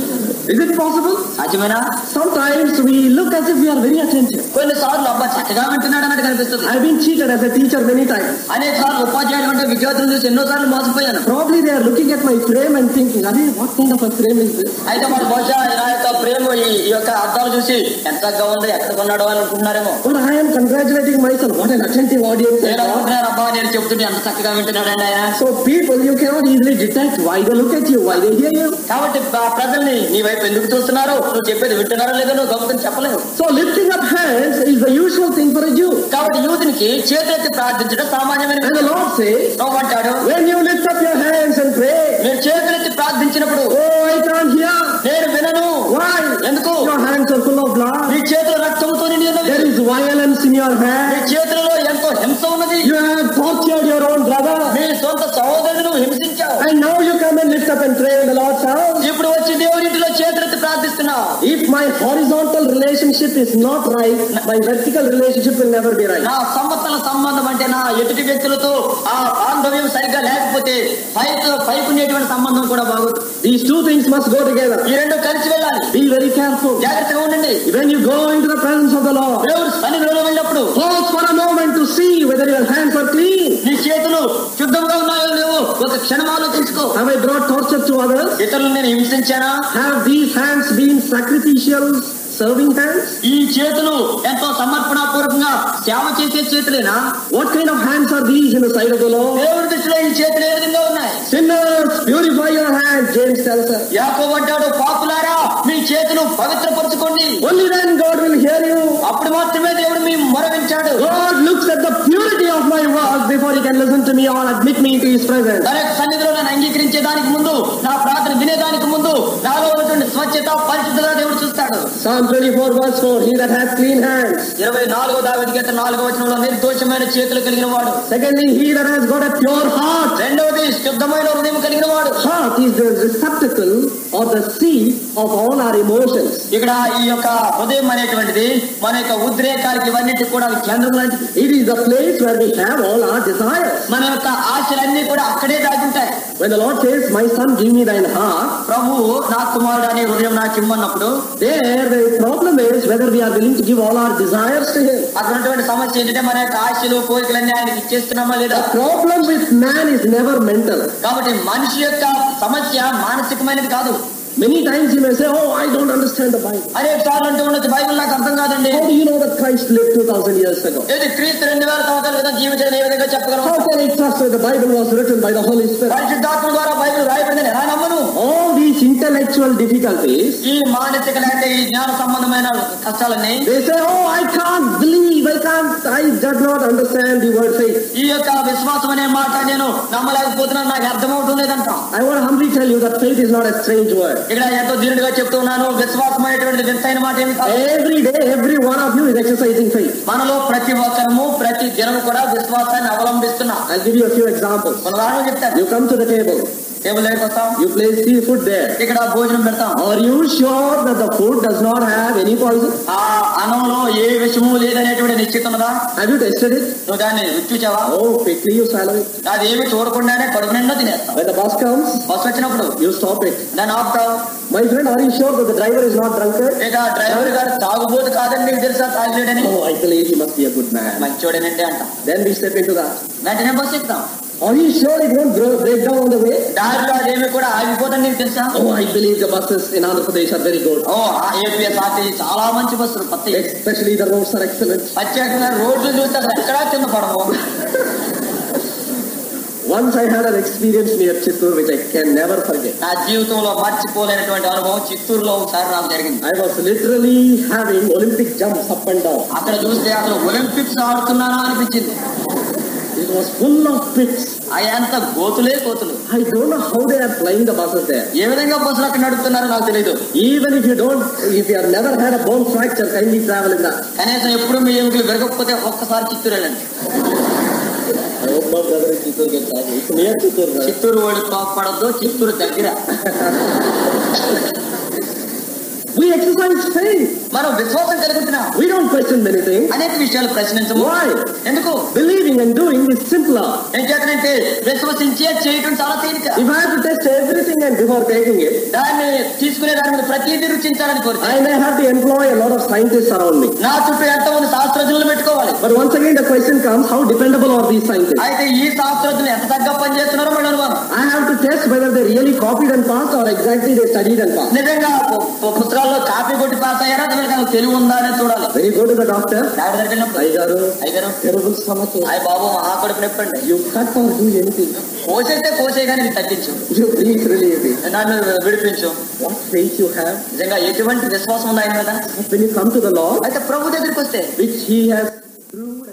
C: Is it possible?
B: సాధ్యమేనా
C: Sometimes we look as if we are very attentive.
B: కొన్నిసార్లు అబ్బా చక్కగా వింటున్నాడు అన్నట్టు కనిపిస్తుంది
C: I've been cheated as a teacher many times.
B: అనేక సార్లు ఉపాధ్యాయుడు అంటే విద్యార్థులు చూసి ఎన్నో సార్లు మోసపోయాను
C: Probably they are looking at my frame and thinking, Are what kind of a frame is this?
B: అయితే మన బహుశా నా యొక్క ప్రేమ ఈ ఈ యొక్క అర్థాలు చూసి ఎంత చక్కగా ఉంది ఎక్కడ కొన్నాడు అని అనుకుంటున్నారేమో
C: But I am congratulating myself. What an attentive audience. I
B: నేను
C: got.
B: అనుకుంటున్నాను అబ్బా నేను చెప్తుంటే ఎంత చక్కగా వింటున్నాడండి ఆయన
C: So people, you cannot easily detect why they look at you, why they hear you.
B: కాబట్టి ఆ ప్రజల్ని నీ వైపు ఎందుకు చూస్తున్నారు నువ్వు చెప్పేది వింటున్నారో లేదో నువ్వు గమనించి చెప్పలేవు
C: So lifting up hands is the usual thing for a Jew.
B: కాబట్టి యూదునికి చేతులెత్తి ప్రార్థించడం సామాన్యమైన
C: And the Lord says,
B: నువ్వు అంటాడు
C: when you lift up your hands and pray,
B: మీరు చేతులెత్తి ప్రార్థించినప్పుడు
C: oh, I can't hear.
B: నేను వినను
C: Why?
B: ఎందుకు
C: Your hands are full of blood.
B: నీ చేతులు రక్తంతో నిండి ఉన్నవి
C: There is violence in your
B: నీ
C: hands.
B: చేతులలో ఎంతో హింస ఉన్నది
C: You have tortured your own brother.
B: నీ సొంత సహోదరుని నువ్వు హింసించావు
C: And now you come and lift up and pray in the Lord's house.
B: ఇప్పుడు వచ్చి దేవుని ఇంటిలో చేతులెత్తి ప్రార్థిస్తున్నావు
C: If my horizontal relationship is not right, my vertical relationship will never be right.
B: నా సంవత్సరాల సంబంధం అంటే నా ఎదుటి వ్యక్తులతో ఆ బాంధవ్యం సరిగ్గా లేకపోతే పైకి పైకి ఉండేటువంటి సంబంధం కూడా బాగుంది
C: These two things must go together.
B: ఈ రెండు కలిసి వెళ్ళాలి
C: Be very careful.
B: జాగ్రత్తగా ఉండండి
C: When you go into the presence of the Lord,
B: దేవుడు సన్నిధిలో వెళ్ళినప్పుడు
C: pause for a moment to see whether your hands are clean.
B: నీ చేతులు శుద్ధంగా ఉన్నాయో లేవో ఒక క్షణం ఆలోచించుకో
C: Have I brought torture to others?
B: ఇతరులు నేను హింసించానా
C: Have these hands been sacrificial, serving hands?
B: ఈ చేతులు ఎంతో సమర్పణాపూర్వకంగా సేవ చేసే చేతులేనా
C: What kind of hands are these in the sight of the Lord?
B: దేవుడి దృష్టిలో ఈ చేతులు ఏ విధంగా ఉన్నాయి
C: Sinners, purify your hands, James tells us.
B: యాకోబు అంటాడు పాపులారా మీ చేతులు పవిత్రపరచుకోండి
C: Only then God will hear you.
B: అప్పుడు మాత్రమే దేవుడు మీ మొరవించాడు
C: God looks at the purity of my work before he can listen to me or admit me into his presence.
B: తన యొక్క సన్నిధిలో నన్ను అంగీకరించే దానికి ముందు నా ప్రార్థన వినేదానికి ముందు నాలో ఉన్నటువంటి స్వచ్ఛత పరిశుద్ధత దేవుడు చూస్తాడు
C: Psalm 24 verse 4, he that has clean hands.
B: ఇరవై నాలుగో దావిదిగత నాలుగో వచనంలో నిర్దోషమైన చేతులు కలిగిన వాడు
C: Secondly, he that has got a pure heart.
B: రెండవది శుద్ధమైన హృదయం కలిగిన వాడు
C: Heart is the receptacle or the seat of all our emotions.
B: ఇక్కడ ఈ యొక్క హృదయం అనేటువంటిది మన యొక్క ఉద్రేకాలకి ఇవన్నిటికి కూడా అది కేంద్రం లాంటిది
C: It is the place where we have all our desires.
B: మన యొక్క ఆశలన్నీ కూడా అక్కడే దాగుంటాయి
C: When the Lord says, My son, give me thine heart,
B: ప్రభువు నా కుమారుడు అనే హృదయం నాకు ఇమ్మన్నప్పుడు
C: there the problem is whether we are willing to give all our desires to him.
B: అక్కడ ఉన్నటువంటి సమస్య ఏంటంటే మన యొక్క ఆశలు కోరికలన్నీ ఆయనకి ఇచ్చేస్తున్నామా లేదా
C: The problem with man is never mental.
B: కాబట్టి మనిషి యొక్క సమస్య మానసికమైనది కాదు
C: Many times you may say, Oh, I don't understand the Bible.
B: అనేక సార్లు అంటూ ఉండొచ్చు బైబిల్ నాకు అర్థం కాదండి
C: How do you know that Christ lived 2000 years ago?
B: ఏది క్రీస్తు రెండు వేల సంవత్సరాల క్రితం జీవించిన ఏ విధంగా చెప్పగలము
C: How can I trust that the Bible was written by the Holy Spirit?
B: పరిశుద్ధాత్మ ద్వారా బైబిల్ రాయబడిందని ఎలా నమ్మను
C: All these intellectual difficulties,
B: ఈ మానసిక లేక ఈ జ్ఞాన సంబంధమైన కష్టాలన్నీ
C: they say, Oh, I can't believe, I can't, I did not understand the word faith.
B: ఈ యొక్క విశ్వాసం అనే మాట నేను నమ్మలేకపోతున్నాను నాకు అర్థమవుతుంది లేదంటాం
C: I want to humbly tell you that faith is not a strange word.
B: ఇక్కడ ఎంతో దీనుడిగా చెప్తున్నాను విశ్వాసం అనేటువంటిది వింతైన మాట ఏమి కాదు
C: Every day, every one of you is exercising faith.
B: మనలో ప్రతి ఒక్కరము ప్రతి దినం కూడా విశ్వాసాన్ని అవలంబిస్తున్నాం
C: I'll give you a few examples.
B: మన ఉదాహరణ చెప్తాను
C: You come to the table,
B: table దగ్గరికి వస్తాం
C: you place seafood there.
B: ఇక్కడ భోజనం పెడతాం
C: Are you sure that the food does not have any poison?
B: ఆ అన్నంలో ఏ విషము లేదనేటువంటి నిశ్చిత ఉన్నదా
C: Have you tested it?
B: నువ్వు దాన్ని రుచి చూచావా
C: Oh, quickly you swallow it.
B: అది ఏమి చూడకుండానే కడుపు నిండా తినేస్తాం
C: When the bus comes,
B: bus వచ్చినప్పుడు
C: you stop it.
B: దాన్ని ఆపుతావు
C: My friend, are you sure that the driver is not drunkard?
B: ఇక డ్రైవర్ గారు తాగుబోతు కాదని మీకు తెలుసా తాగలేడని
C: Oh, I believe he must be a good man.
B: మంచోడేనండి అంట
C: Then we step into that.
B: వెంటనే బస్సు ఎక్కుతాం
C: Are you sure it won't bro- break down on the way?
B: దారిలో అదేమి కూడా ఆగిపోతుంది నీకు తెలుసా
C: Oh, I believe the buses in Andhra Pradesh are very good.
B: ఓ ఏపీఎస్ ఆర్టీ చాలా మంచి బస్సులు కొత్త
C: Especially the roads are excellent.
B: ప్రత్యేకంగా రోడ్లు చూస్తే అసలు ఎక్కడా కింద పడవు
C: Once I had an experience near Chittur which I can never forget.
B: నా జీవితంలో మర్చిపోలేనటువంటి అనుభవం చిత్తూరులో ఒకసారి నాకు జరిగింది
C: I was literally having Olympic jumps up and down.
B: అక్కడ చూస్తే అసలు ఒలింపిక్స్ ఆడుతున్నానా అనిపించింది
C: It was full of pits.
B: ఆ ఎంత గోతులే కోతులు
C: I don't know how they are flying the buses there.
B: ఏ విధంగా బస్సులు అక్కడ నడుపుతున్నారో నాకు తెలియదు
C: Even if you don't, if you have never had a bone fracture, kindly travel in that.
B: కనీసం ఎప్పుడు మీ ఎముకలు విరగకపోతే ఒక్కసారి చిత్తూరు వెళ్ళండి
C: I hope my brother in Chittur gets that. It's near Chittur. right?
B: Chittoor వాళ్ళు కోపడద్దు చిత్తూరు దగ్గర
C: We exercise faith.
B: మనం విశ్వాసం కలుగుతున్నాం
C: We don't question many things.
B: అనేక విషయాలు ప్రశ్నించము
C: Why?
B: ఎందుకు
C: Believing and doing is simpler.
B: ఏం చేతనంటే విశ్వసించే చేయటం చాలా తేలిక
C: If I have to test everything and before taking it,
B: దాన్ని తీసుకునే దాని మీద ప్రతిదీ రుచించాలని కోరితే
C: I may have to employ a lot of scientists around me.
B: నా చుట్టూ ఎంతో మంది శాస్త్రజ్ఞులు పెట్టుకోవాలి
C: But once again, the question comes: How dependable are these scientists?
B: అయితే ఈ శాస్త్రజ్ఞులు ఎంత తగ్గ పనిచేస్తున్నారో మళ్ళీ అనుమానం
C: I have to test whether they really copied and passed or exactly they studied and passed.
B: నిజంగా పు- పు- పుస్తకాల్లో కాపీ కొట్టి పాస్ అయ్యారా దానికి తెలివి ఉందా అని చూడాలి
C: When you go to the doctor,
B: doctor దగ్గరికి వెళ్ళినప్పుడు
C: Aigaru,
B: అయ్యారు
C: terrible stomach ache.
B: అయ్య బాబు మహా కడుపు నొప్పి అండి
C: You cut or do anything.
B: కోసైతే కోసే కానీ ఇది తగ్గించు
C: You please relieve it.
B: నన్ను విడిపించు
C: What faith you have.
B: నిజంగా ఎటువంటి విశ్వాసం ఉంది ఆయన మీద
C: When you come to the Lord,
B: అయితే ప్రభు దగ్గరికి వస్తే
C: which He has proved.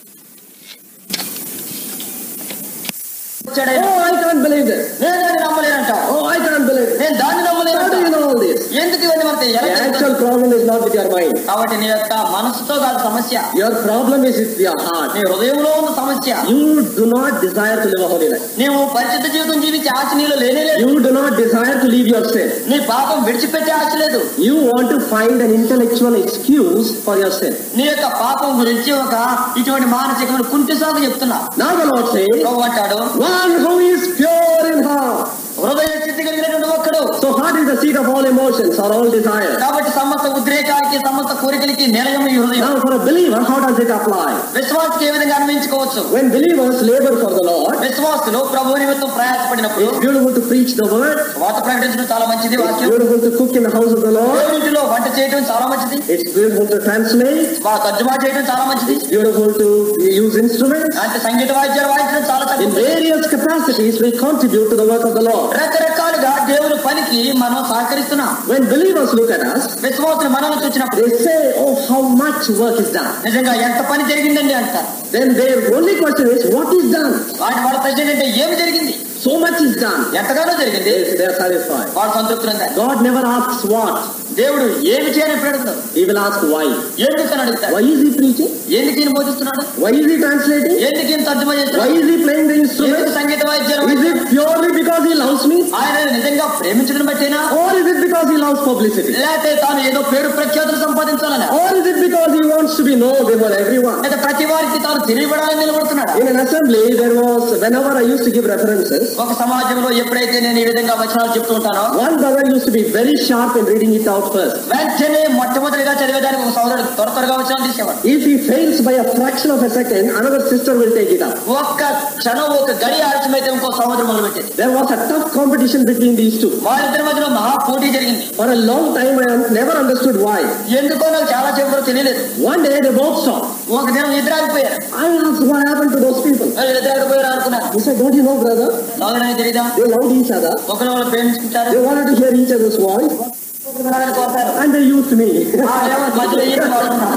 B: వచ్చాడు ఆయన.
C: Oh, I can't believe this.
B: నేను దాన్ని నమ్మలేనంట
C: Oh, I can't believe this.
B: నేను దాన్ని
C: How do you
B: నమ్మలేనంట
C: know all this?
B: ఎందుకు ఇవన్నీ మనకి ఎలా
C: The
B: తెలుస్తుంది?
C: actual problem is not with your mind.
B: కాబట్టి నీ యొక్క మనసుతో కాదు సమస్య
C: Your problem is with your heart.
B: నీ హృదయంలో ఉన్న సమస్య
C: You do not desire to live a holy life.
B: నీవు పరిశుద్ధ జీవితం జీవించే ఆశ నీలో లేనే లేదు
C: You do not desire to leave your sin.
B: నీ పాపం విడిచిపెట్టే ఆశ లేదు
C: You want to find an intellectual excuse for your sin.
B: నీ యొక్క పాపం గురించి ఒక ఇటువంటి మానసికమైన కుంటి సాగు చెప్తున్నా
C: Now the Lord says,
B: ప్రభు అంటాడు
C: One who is pure in heart.
B: హృదయ స్థితి కలిగినటువంటి ఒక్కడు
C: So heart is the seat of all emotions or all desires.
B: కాబట్టి సమస్త ఉద్రేకాలకి సమస్త కోరికలకి నిలయం ఈ హృదయం
C: Now for a believer, how does it apply?
B: విశ్వాసకి ఏ విధంగా అన్వయించుకోవచ్చు
C: When believers labor for the Lord,
B: విశ్వాసులు ప్రభు నిమిత్తం ప్రయాసపడినప్పుడు
C: it's beautiful to preach the word.
B: వాత ప్రకటించడం చాలా మంచిది
C: It's
B: వాక్యం
C: beautiful to cook in the house of the Lord.
B: దేవుడింటిలో వంట చేయడం చాలా మంచిది
C: It's beautiful to translate.
B: వా తర్జుమా చేయడం చాలా మంచిది
C: It's beautiful to use instruments.
B: అంటే సంగీత వాయిద్యాలు వాయించడం చాలా
C: In
B: చక్కగా
C: various capacities, we contribute to the work of the Lord.
B: రకరకాలుగా దేవుని పనికి మనం సహకరిస్తున్నాం
C: When believers look at us,
B: విశ్వాసులు మనల్ని చూసినప్పుడు
C: they say, Oh, how much work is done.
B: నిజంగా ఎంత పని జరిగిందండి అంటారు
C: Then their only question is, What is done?
B: వాటి వాళ్ళ ప్రశ్న ఏంటంటే ఏమి జరిగింది
C: So much is done.
B: ఎంతగానో జరిగింది
C: They, they are satisfied.
B: వాళ్ళు సంతృప్తి ఉంది
C: God never asks what.
B: దేవుడు ఏమి చేయని పెడుతున్నాడు
C: He will ask why.
B: ఎందుకు అని అడుగుతాడు
C: Why is he preaching?
B: ఎందుకు ఈయన బోధిస్తున్నాడు
C: Why is he translating?
B: ఎందుకు ఈయన తర్జుమా
C: Why
B: చేస్తున్నాడు
C: is he playing the
B: ఎందుకు
C: instrument?
B: సంగీత వాయిద్యాలు
C: Is it purely because he loves me?
B: ఆయన నిజంగా ప్రేమించడం బట్టేనా
C: Or is it because he loves publicity?
B: లేకపోతే తాను ఏదో పేరు ప్రఖ్యాతులు సంపాదించాలనా
C: Or is it because he wants to be known before everyone?
B: లేదా ప్రతి వారికి తాను తెలియబడాలని నిలబడుతున్నాడా
C: In an assembly, there was, whenever I used to give references,
B: ఒక సమాజంలో ఎప్పుడైతే నేను ఈ విధంగా వచనాలు చెప్తూ ఉంటానో
C: one brother used to be very sharp in reading it out first.
B: వెంటనే మొట్టమొదటిగా చదివేదానికి ఒక సోదరుడు త్వర త్వరగా వచనాలు తీసేవాడు
C: If he fails by a fraction of a second, another sister will take it up.
B: ఒక్క క్షణం ఒక గడి ఆలస్యమైతే ఇంకో సహోదరు మొదలు పెట్టేది
C: There was a tough competition between these two.
B: వాళ్ళిద్దరి మధ్యలో మహా పోటీ జరిగింది
C: For a long time, I un- never understood why.
B: ఎందుకో నాకు చాలా సేపు తెలియలేదు
C: One day, they both stopped.
B: ఒక దినం ఇద్దరు ఆగిపోయారు
C: I asked what happened to those people.
B: వాళ్ళు ఇద్దరు ఆగిపోయారు అనుకున్నాను
C: He said, Don't you know, brother?
B: సోదరునికి తెలీదా
C: They loved each other.
B: ఒకరు వాళ్ళు ప్రేమించుకుంటారు
C: They wanted to hear each other's voice.
B: ఒకరు వినాలని కోరుతారు
C: And they used me.
B: ఆ ఏమో మధ్యలో ఈత వాడుతున్నారు.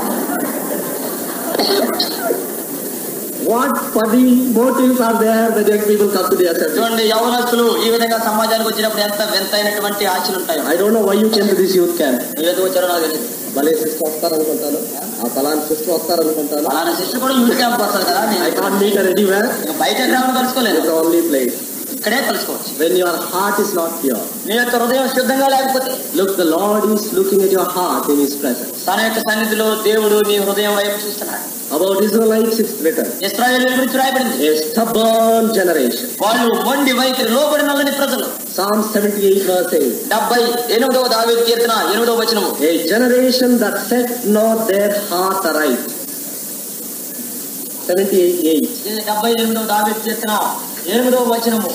C: what funny motives are there that young people come to the assembly?
B: చూడండి యవనస్తులు ఈ విధంగా సమాజానికి వచ్చినప్పుడు ఎంత వింతైనటువంటి ఆశలు ఉంటాయో
C: I don't know why you came to this youth camp.
B: ఏదో వచ్చారో నాకు తెలియదు
C: భలే సిస్టర్ వస్తారనుకుంటాను ఆ పలానా సిస్టర్ వస్తారనుకుంటాను
B: అలానే సిస్టర్ కూడా యూత్ క్యాంప్ వస్తారు కదా
C: I
B: నేను
C: can't meet her anywhere.
B: ఇక బయట గ్రామం కలుసుకోలేదు
C: It's the only place.
B: ఇక్కడే కలుసుకోవచ్చు
C: When your heart is not pure.
B: నీ యొక్క హృదయం శుద్ధంగా లేకపోతే
C: Look, the Lord is looking at your heart in His presence.
B: తన యొక్క సన్నిధిలో దేవుడు నీ హృదయం వైపు చూస్తున్నాడు
C: About Israelites, it's written.
B: Israel గురించి రాయబడింది
C: A stubborn generation.
B: వాళ్ళు మొండి వైఖరి లోబడి నల్లని ప్రజలు
C: Psalm 78 verse 8.
B: డెబ్బై ఎనిమిదవ దావేది కీర్తన ఎనిమిదవ వచనము
C: A generation that set not their heart aright. 78 8.
B: ఇది డెబ్బై ఎనిమిదవ దావేది కీర్తన ఎనిమిదవ వచనము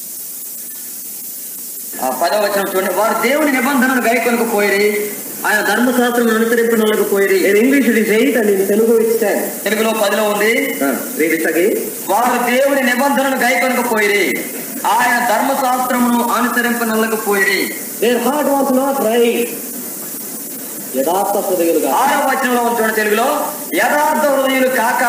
B: ఆ పదవ వచనం చూడండి వారు దేవుని నిబంధనలు గైకొనకు పోయి ఆయన ధర్మశాస్త్రం అనుసరింపనలకు పోయి
C: In English it is 8 and in Telugu it's 10.
B: తెలుగులో పదిలో ఉంది
C: Uh, read it again.
B: వారు దేవుని నిబంధనలు గైకొనకు పోయి ఆయన ధర్మశాస్త్రమును అనుసరింపనలకు పోయి
C: Their heart was not right. యథార్థ హృదయులుగా
B: ఆరవ వచనంలో ఉంది చూడండి తెలుగులో యథార్థ హృదయులు కాక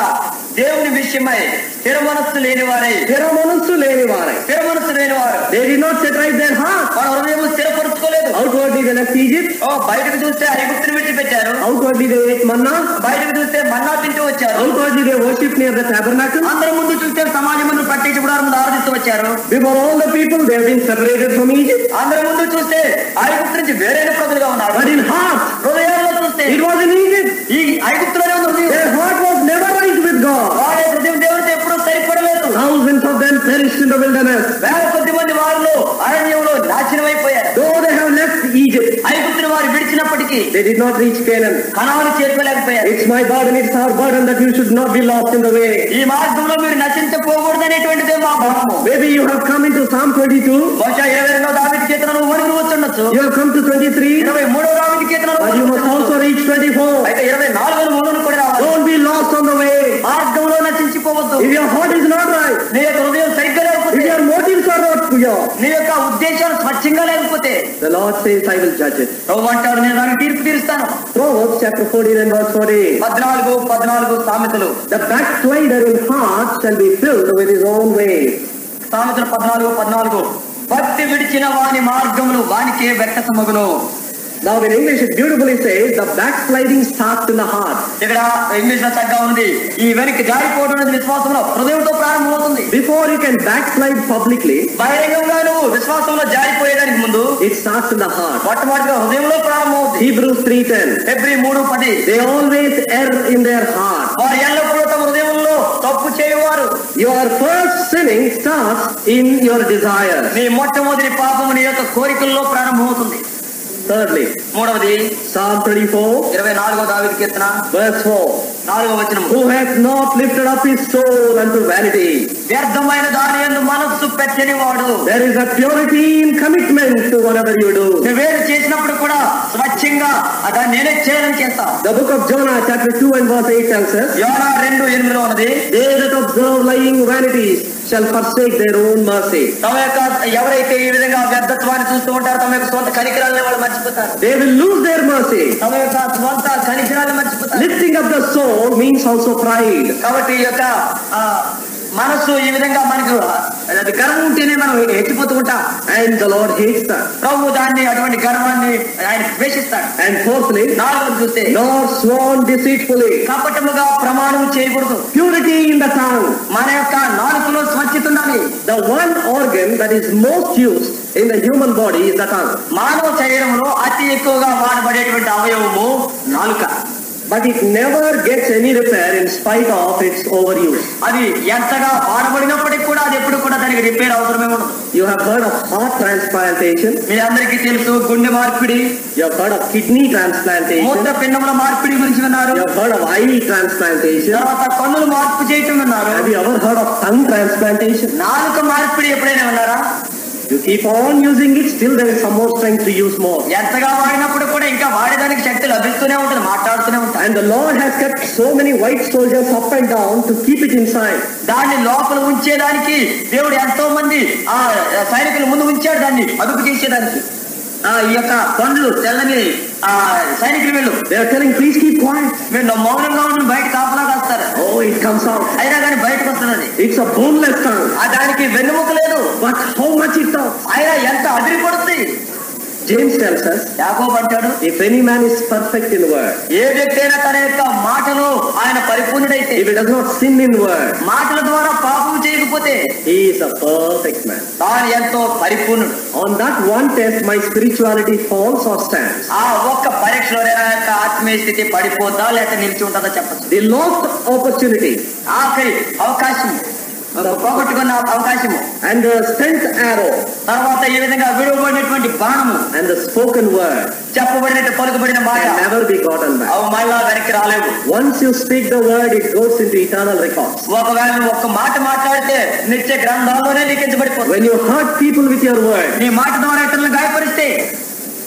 B: దేవుని విషయమై స్థిర మనస్సు లేని వారై
C: స్థిర మనస్సు లేని వారై
B: స్థిర మనస్సు లేని వారు
C: They did not set right their heart.
B: మన హృదయం స్థిరపరచుకోలేదు
C: Outwardly they left Egypt.
B: ఓ బయటకు చూస్తే ఐగుప్తుని విడిచిపెట్టారు
C: Outwardly they ate manna.
B: బయటకు చూస్తే మన్నా తింటూ వచ్చారు
C: Outwardly they worshipped near the tabernacle.
B: అందరి ముందు చూస్తే సమాజం ముందు పట్టించి గుడారం ముందు ఆరాధిస్తూ వచ్చారు
C: Before all the people they have been separated from Egypt.
B: అందరి ముందు చూస్తే ఐగుప్తు నుంచి వేరైన ప్రజలుగా ఉన్నారు
C: But in heart,
B: హృదయాల్లో చూస్తే
C: it was in Egypt.
B: ఈ ఐగుప్తులోనే ఉంది హృదయం
C: Their heart was never right with God.
B: వారి హృదయం దేవుడితో ఎప్పుడూ సరిపడలేదు
C: Thousands of them perished in the wilderness.
B: వేల కొద్ది మంది వారిలో అరణ్యంలో నాశనం అయిపోయారు
C: Though they have left Egypt,
B: ఐగుప్తుని వారు విడిచినప్పటికీ
C: they did not reach Canaan.
B: కణాలు చేరుకోలేకపోయారు
C: It's my burden, it's our burden that you should not be lost in the way.
B: ఈ మార్గంలో మీరు నశించపోకూడదు అనేటువంటిదే మా భావము
C: Maybe you have come into Psalm 22,
B: బహుశా ఇరవై రెండో దావిది కీర్తనలు వరకు వచ్చుండొచ్చు
C: you have come to 23,
B: ఇరవై మూడో దావిది కీర్తనలు
C: but you must also reach 24.
B: అయితే ఇరవై నాలుగు మూడును కూడా రావాలి
C: Don't be lost on the way.
B: మార్గంలో నశించిపోవద్దు
C: If your heart is not right,
B: నీ యొక్క హృదయం సరిగ్గా
C: if
B: లేకపోతే
C: your motives are not pure,
B: నీ యొక్క ఉద్దేశాలు స్వచ్ఛంగా లేకపోతే
C: the Lord says, I will judge it.
B: ప్రభు అంటాడు నేను దానికి తీర్పు తీరుస్తాను
C: Proverbs chapter 14 and verse 14.
B: పద్నాలుగు పద్నాలుగు సామెతలు
C: The backslider in heart shall be filled with his own ways.
B: సామెతలు పద్నాలుగు పద్నాలుగు భక్తి విడిచిన వాని మార్గములు వానికే వ్యక్తమగును
C: Now in English it beautifully says, the backsliding starts in the heart.
B: ఇక్కడ ఇంగ్లీష్ లో చక్కగా ఉంది ఈ వెనక్కి జారిపోవడం అనేది విశ్వాసంలో హృదయంతో ప్రారంభమవుతుంది
C: Before you can backslide publicly,
B: బహిరంగంగా నువ్వు విశ్వాసంలో జారిపోయేదానికి ముందు
C: it starts in the heart.
B: మొట్టమొదటిగా హృదయంలో ప్రారంభమవుతుంది
C: Hebrews 3.10
B: ఫిబ్రి మూడు పది
C: They always err in their heart.
B: వారు ఎల్లప్పుడూ తమ హృదయంలో తప్పు చేయువారు
C: Your first sinning starts in your desire.
B: నీ మొట్టమొదటి పాపము నీ యొక్క కోరికల్లో ప్రారంభమవుతుంది
C: Thirdly,
B: మూడవది
C: Psalm 34,
B: ఇరవై నాలుగో దావిది కీర్తన
C: verse 4.
B: నాలుగో వచనము
C: Who hath not lifted up his soul unto vanity.
B: వ్యర్థమైన దాని ఎందు మనస్సు పెట్టని వాడు
C: There is a purity in commitment to whatever you do.
B: నువ్వేది చేసినప్పుడు కూడా స్వచ్ఛంగా దాన్ని నేనే చేయాలని చేస్తావు
C: The book of Jonah, chapter 2 and verse 8 tells us,
B: యోనా రెండు ఎనిమిదిలో ఉన్నది
C: They that observe lying vanities shall forsake their own mercy.
B: తమ యొక్క ఎవరైతే ఈ విధంగా వ్యర్థత్వాన్ని చూస్తూ ఉంటారో తమ యొక్క సొంత కనికరాలని వాళ్ళు మర్చిపోతారు
C: They will lose their mercy.
B: తమ యొక్క సొంత కనికరాలను మర్చిపోతారు
C: Lifting up the soul means also pride.
B: కాబట్టి ఈ యొక్క ఆ, మనస్సు ఈ విధంగా మనకు అది గర్వం ఉంటేనే మనం ఎక్కిపోతూ ఉంటాం
C: And the Lord hates that.
B: ప్రభు దాన్ని అటువంటి గర్వాన్ని ఆయన ద్వేషిస్తాడు
C: And fourthly,
B: నాలుగోది చూస్తే
C: nor sworn deceitfully.
B: కపటముగా ప్రమాణం చేయకూడదు
C: Purity in the tongue.
B: మన యొక్క నాలుకలో స్వచ్ఛత ఉండాలి
C: The one organ that is most used in the human body is the tongue.
B: మానవ శరీరంలో అతి ఎక్కువగా వాడబడేటువంటి అవయవము నాలుక
C: But it never gets any repair in spite of its overuse.
B: అది ఎంతగా వాడబడినప్పటికీ కూడా అది ఎప్పుడు కూడా దానికి రిపేర్ అవసరమే ఉండదు
C: You have heard of heart transplantation.
B: మీ అందరికీ తెలుసు గుండె మార్పిడి
C: You have heard of kidney transplantation.
B: మూత్ర పిండముల మార్పిడి గురించి విన్నారు
C: You have heard of eye transplantation.
B: తర్వాత కన్నులు మార్పు చేయటం విన్నారు
C: Have you ever heard of tongue transplantation?
B: నాలుక మార్పిడి ఎప్పుడైనా విన్నారా
C: You keep on using it, still there is some more strength to use more.
B: ఎంతగా వాడినప్పుడు కూడా ఇంకా వాడేదానికి శక్తి లభిస్తూనే ఉంటుంది మాట్లాడుతూనే ఉంటాయి
C: And the Lord has kept so many white soldiers up and down to keep it inside.
B: దాన్ని లోపల ఉంచేదానికి దేవుడు ఎంతో మంది ఆ సైనికుల ముందు ఉంచాడు దాన్ని అదుపు చేసేదానికి ఆ ఈ యొక్క పండ్లు తెల్లని ఆ సైనికులు వీళ్ళు
C: They are telling, please keep quiet.
B: మీరు మౌనంగా ఉండి బయట కాపలా కాస్తారు
C: Oh, it comes out.
B: అయినా కానీ బయటకు వస్తున్నది
C: It's a boneless tongue.
B: ఆ దానికి వెన్నుముక లేదు
C: But how much it talks?
B: అయినా ఎంత అదిరిపడుతుంది
C: James tells us,
B: యాకోబు అంటాడు
C: if any man is perfect in word,
B: ఏ వ్యక్తి అయినా తన యొక్క మాటలో ఆయన పరిపూర్ణుడైతే
C: if he does not sin in word,
B: మాటల ద్వారా పాపం చేయకపోతే
C: he is a perfect man.
B: తాను ఎంతో పరిపూర్ణుడు
C: On that one test, my spirituality falls or stands.
B: ఆ ఒక్క పరీక్షలో నా యొక్క ఆత్మీయ స్థితి పడిపోతా లేక నిలిచి ఉంటుందో చెప్పచ్చు
C: The lost opportunity
B: ఆఖరి అవకాశం పోగొట్టుకున్న అవకాశము
C: and the tenth arrow
B: తర్వాత ఈ విధంగా విడువబడినటువంటి బాణము
C: and the spoken word
B: చెప్పబడినట్టు పలుకుబడిన మాట
C: can never be gotten back.
B: అవి మళ్ళా వెనక్కి రాలేవు
C: Once you speak the word, it goes into eternal records.
B: ఒకవేళ నువ్వు ఒక్క మాట మాట్లాడితే నిత్య గ్రంథాల్లోనే లిఖించబడిపోతుంది
C: When you hurt people with your word,
B: నీ మాట ద్వారా ఇతరులను గాయపరిస్తే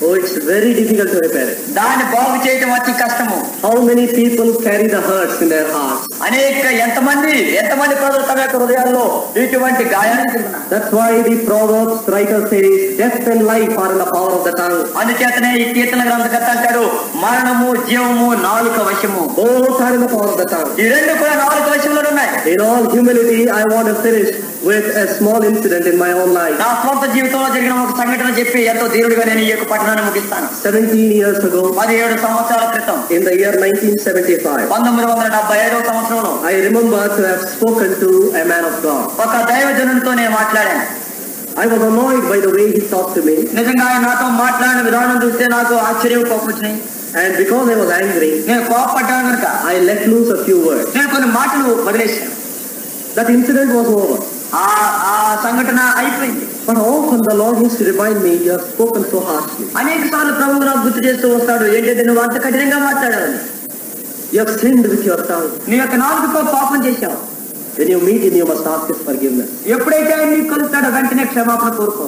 C: Oh, it's very difficult to repair it.
B: దాన్ని బాగు చేయటం అతి కష్టము
C: How many people carry the hurts in their hearts?
B: అనేక ఎంతమంది ఎంతమంది ప్రజలు తమ యొక్క హృదయాల్లో ఇటువంటి గాయాన్ని తిరుగుతున్నారు
C: That's why the Proverbs writer says, death and life are in the power of the tongue.
B: అందుచేతనే ఈ కీర్తన గ్రంథకర్త అంటాడు మరణము జీవము నాలుక వశము
C: Both are in the power of the tongue.
B: ఈ రెండు కూడా నాలుక వశంలో ఉన్నాయి
C: In all humility, I want to finish with a small incident in my own life.
B: నా స్వంత జీవితంలో జరిగిన ఒక సంఘటన చెప్పి ఎంతో ధీరుడిగా నేను ఈ యొక్క పట్టణాన్ని ముగిస్తాను
C: 17 years ago,
B: పదిహేడు సంవత్సరాల క్రితం
C: in the year 1975,
B: పంతొమ్మిది వందల డెబ్బై ఐదవ సంవత్సరంలో
C: I remember to have spoken to a man of God.
B: ఒక దైవజనునితో నేను మాట్లాడాను
C: I was annoyed by the way he talked to me,
B: నిజంగా ఆయన నాతో మాట్లాడిన విధానం చూస్తే నాకు ఆశ్చర్యం కోపం వచ్చినాయి
C: and because I was angry,
B: నేను కోపపడ్డాను కనుక
C: I let loose a few words.
B: నేను కొన్ని మాటలు వదిలేశాను
C: That incident was over.
B: ఆ ఆ సంఘటన అయిపోయింది
C: But often the Lord used to remind me, you have spoken so harshly.
B: అనేక సార్లు ప్రభువు నాకు గుర్తు చేస్తూ వస్తాడు ఏంటంటే నువ్వు అంత కఠినంగా మాట్లాడావని
C: You have sinned with your tongue.
B: నీ యొక్క నాలుగుతో పాపం చేశావు
C: When you meet him, you must ask his forgiveness.
B: ఎప్పుడైతే ఆయన నీకు కలుస్తాడో వెంటనే క్షమాపణ కోరుకో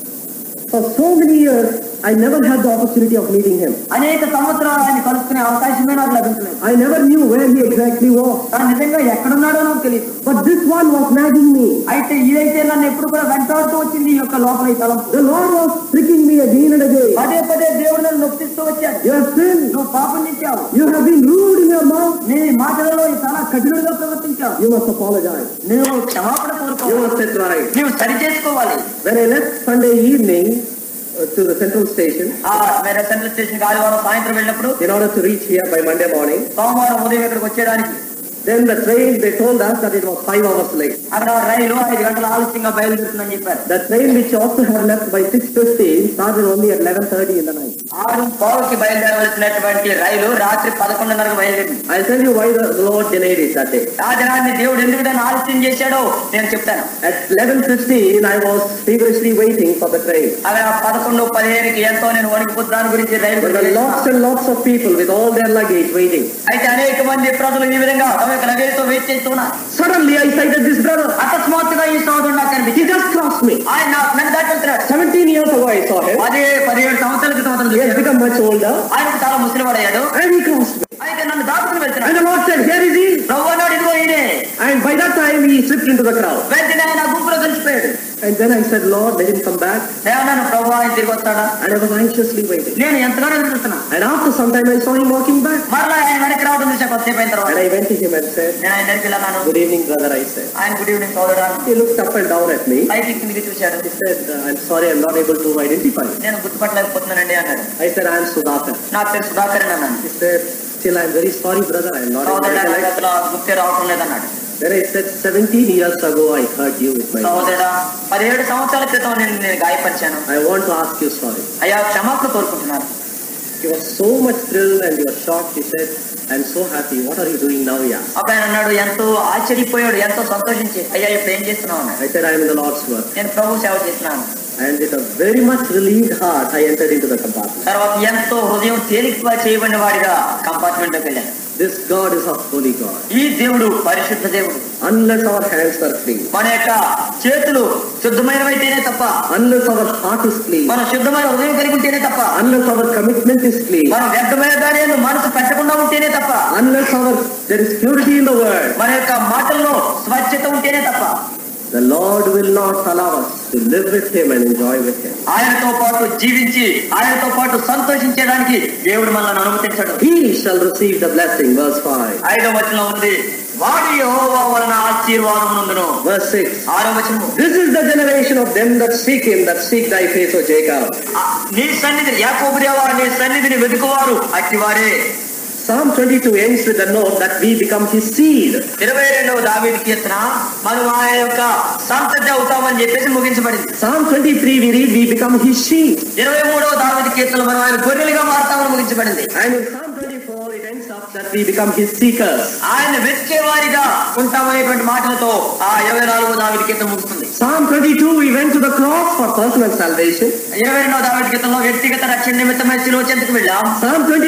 C: For so many years, I never had the opportunity of meeting him.
B: అనేక సంవత్సరాలు ఆయన కలుసుకునే అవకాశమే నాకు లభించలేదు
C: I never knew where he exactly was.
B: తాను నిజంగా ఎక్కడున్నాడో నాకు తెలియదు
C: But this one was nagging me.
B: అయితే ఇదైతే నన్ను ఎప్పుడు కూడా వెంటాడుతూ వచ్చింది ఈ యొక్క లోపల ఈ తలంపు
C: The Lord was pricking me again and again.
B: పదే పదే దేవుడు నన్ను నొప్పిస్తూ వచ్చాడు
C: You have sinned.
B: నువ్వు పాపం చేశావు
C: You have been rude in your mouth.
B: నీ మాటలలో చాలా కఠినంగా ప్రవర్తించావు
C: You must apologize.
B: నువ్వు క్షమాపణ
C: You
B: కోరుకోవాలి
C: must set right.
B: నువ్వు సరి చేసుకోవాలి
C: When I left Sunday evening uh, to the central station,
B: ఆ వేరే సెంట్రల్ స్టేషన్ ఆదివారం సాయంత్రం వెళ్ళినప్పుడు
C: in order to reach here by Monday morning,
B: సోమవారం ఉదయం ఇక్కడికి వచ్చేయడానికి
C: then the train, they told us that it was five hours late.
B: అక్కడ రైలు ఐదు గంటల ఆలస్యంగా బయలుదేరుతుందని చెప్పారు
C: The train which ought to have left by 6.15 started only at 11.30 in the night.
B: ఆరు పావుకి బయలుదేరవలసినటువంటి రైలు రాత్రి పదకొండున్నరకు బయలుదేరింది
C: I'll tell you why the Lord delayed it that day.
B: రాజరాన్ని దేవుడు ఎందుకు దాన్ని ఆలస్యం చేశాడో నేను చెప్తాను
C: At 11.15, I was feverishly waiting for the train.
B: అక్కడ పదకొండు పదిహేనుకి ఎంతో నేను వణికిపోతు దాని గురించి రైలు
C: There
B: గురించి
C: were lots and lots of people with all their luggage waiting.
B: అయితే అనేక మంది ప్రజలు ఈ విధంగా తమ యొక్క లగేజ్తో వెయిట్ చేస్తున్నారు
C: Suddenly, I sighted this brother.
B: అకస్మాత్తుగా ఈ సోదరుడు నాకు
C: He
B: కనిపించింది
C: just crossed me.
B: ఆయన నా- నన్ను దాటి వెళ్తున్నాడు
C: 17 years ago, I saw him.
B: పది పదిహేడు సంవత్సరాల క్రితం అతను
C: He has
B: చూశాడు.
C: become much older.
B: ఆయన చాలా ముసలివాడయ్యాడు
C: And he crossed me.
B: అయితే నన్ను దాటుకుని
C: And
B: వెళ్తున్నాడు
C: the Lord said, Here is he.
B: ప్రభు అన్నాడు ఇదిగో ఈయనే
C: And by that time, he slipped into the crowd.
B: వెంటనే ఆయన గుంపులో కలిసిపోయాడు
C: And then I said, Lord, let him come back.
B: నేను అన్నాను ప్రభు ఆయన తిరిగి వస్తాడా
C: And I was anxiously waiting.
B: నేను ఎంతగానో ఎదురుస్తున్నా
C: And after some time, I saw him walking back.
B: మరలా ఆయన వెనక్కి రావడం చూసా కొద్దిసేపు అయిన తర్వాత
C: And I went to him and said,
B: నేను ఆయన దగ్గరికి వెళ్ళాను
C: Good evening, brother, I said.
B: ఆయన గుడ్ ఈవినింగ్ సోదరుడా
C: He looked up and down at me.
B: పైకి కిందికి చూశాడు
C: He said, uh, I'm sorry, I'm not able to identify you.
B: నేను గుర్తుపట్టలేకపోతున్నానండి అన్నాడు
C: I said, I'm Sudhakar.
B: నా పేరు సుధాకర్ అని అన్నాను
C: He said, Still, I'm very sorry, brother. I'm not able to
B: సోదరుడా నాకు
C: recollect.
B: అసలు గుర్తే రావటం లేదన్నాడు
C: Then I said, 17 years ago, I hurt you with my words.
B: సోదరుడా పదిహేడు సంవత్సరాల క్రితం నేను నేను గాయపరిచాను
C: I want to ask you sorry.
B: అయ్యా క్షమాపణ కోరుకుంటున్నాను
C: He was so much thrilled and he was shocked. He said, I'm so happy. What are you doing now? He asked.
B: అప్పుడు ఆయన అన్నాడు ఎంతో ఆశ్చర్యపోయాడు ఎంతో సంతోషించి అయ్యా ఇప్పుడు ఏం చేస్తున్నావు అన్నాడు
C: I said, I'm in the Lord's work.
B: నేను ప్రభు సేవ చేస్తున్నాను
C: And with a very much relieved heart, I entered into the compartment.
B: తర్వాత ఎంతో హృదయం తేలికగా చేయబడిన వాడిగా కంపార్ట్మెంట్ లోకి వెళ్ళాను
C: This God is a holy God.
B: ఈ దేవుడు పరిశుద్ధ దేవుడు
C: Unless our hands are clean,
B: మన యొక్క చేతులు శుద్ధమైనవైతేనే తప్ప
C: unless our heart is clean,
B: మన శుద్ధమైన హృదయం కలిగి ఉంటేనే తప్ప
C: unless our commitment is clean,
B: మనం వ్యర్థమైన దాని మనసు పెట్టకుండా ఉంటేనే తప్ప
C: unless our there is purity in the word,
B: మన యొక్క మాటల్లో స్వచ్ఛత ఉంటేనే తప్ప
C: the Lord will not allow us to live with Him and enjoy with Him.
B: ఆయనతో పాటు జీవించి ఆయనతో పాటు సంతోషించేదానికి దేవుడు మనల్ని అనుమతించడు
C: He shall receive the blessing. Verse 5.
B: ఐదో వచనం ఉంది వాడి యెహోవా వలన ఆశీర్వాదం నందును
C: Verse 6.
B: ఆరో వచనము
C: This is the generation of them that seek Him, that seek Thy face, O Jacob.
B: ఆ, నీ సన్నిధిని యాకోబుదేవా నీ సన్నిధిని వెతుకువారు అట్టివారే
C: Psalm 22 ends with the note that we become His seed.
B: ఇరవై రెండవ దావీదు కీర్తన మనం ఆయన యొక్క సంతతి అవుతామని చెప్పేసి ముగించబడింది
C: Psalm 23 we read we become His sheep.
B: ఇరవై మూడవ దావీదు కీర్తన మనం ఆయన గొర్రెలుగా మారుతామని ముగించబడింది
C: And in Psalm 24 it ends up that we become His seekers.
B: ఆయన వెతికే వారిగా ఉంటామనేటువంటి మాటలతో ఆ ఇరవై నాలుగో దావీదు కీర్తన ముగుస్తుంది
C: Psalm 22 we went to the cross for personal salvation.
B: ఇరవై రెండవ దావీదు కీర్తనలో వ్యక్తిగత రక్షణ నిమిత్తమై శిలువ చెంతకు వెళ్ళాం
C: Psalm 20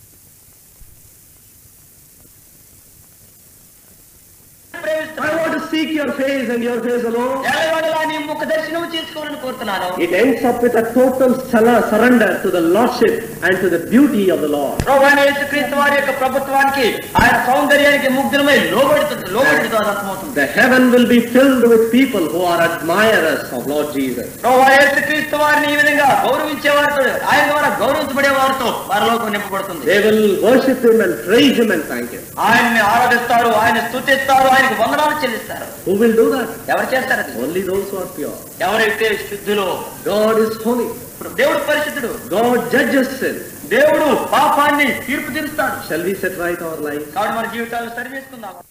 C: I want to seek your face and your face alone.
B: ఎల్లవేళలా నీ ముఖ దర్శనం చేసుకోవాలని కోరుతున్నాను
C: It ends up with a total sala- surrender to the lordship and to the beauty of the Lord.
B: ప్రభువైన యేసుక్రీస్తు వారి యొక్క ప్రభుత్వానికి ఆయన సౌందర్యానికి ముగ్ధులమై లోబడుతుంది లోబడితో అది అర్థమవుతుంది
C: The heaven will be filled with people who are admirers of Lord Jesus.
B: ప్రభు యేసుక్రీస్తు వారిని ఈ విధంగా గౌరవించే వారితో ఆయన ద్వారా గౌరవించబడే వారితో పరలోకం నింపబడుతుంది
C: They will worship him and praise him and thank him.
B: ఆయన్ని ఆరాధిస్తారు ఆయన స్తుతిస్తారు ఆయనకు వందనాలు చెల్లిస్తారు
C: Who will do that?
B: ఎవరు చేస్తారు అది
C: Only those who are pure.
B: ఎవరైతే శుద్ధులో
C: God is holy.
B: దేవుడు పరిశుద్ధుడు
C: God judges sin.
B: దేవుడు పాపాన్ని తీర్పు తీరుస్తాడు
C: Shall we set right our lives?
B: కాబట్టి మన జీవితాలు సరి చేసుకుందాం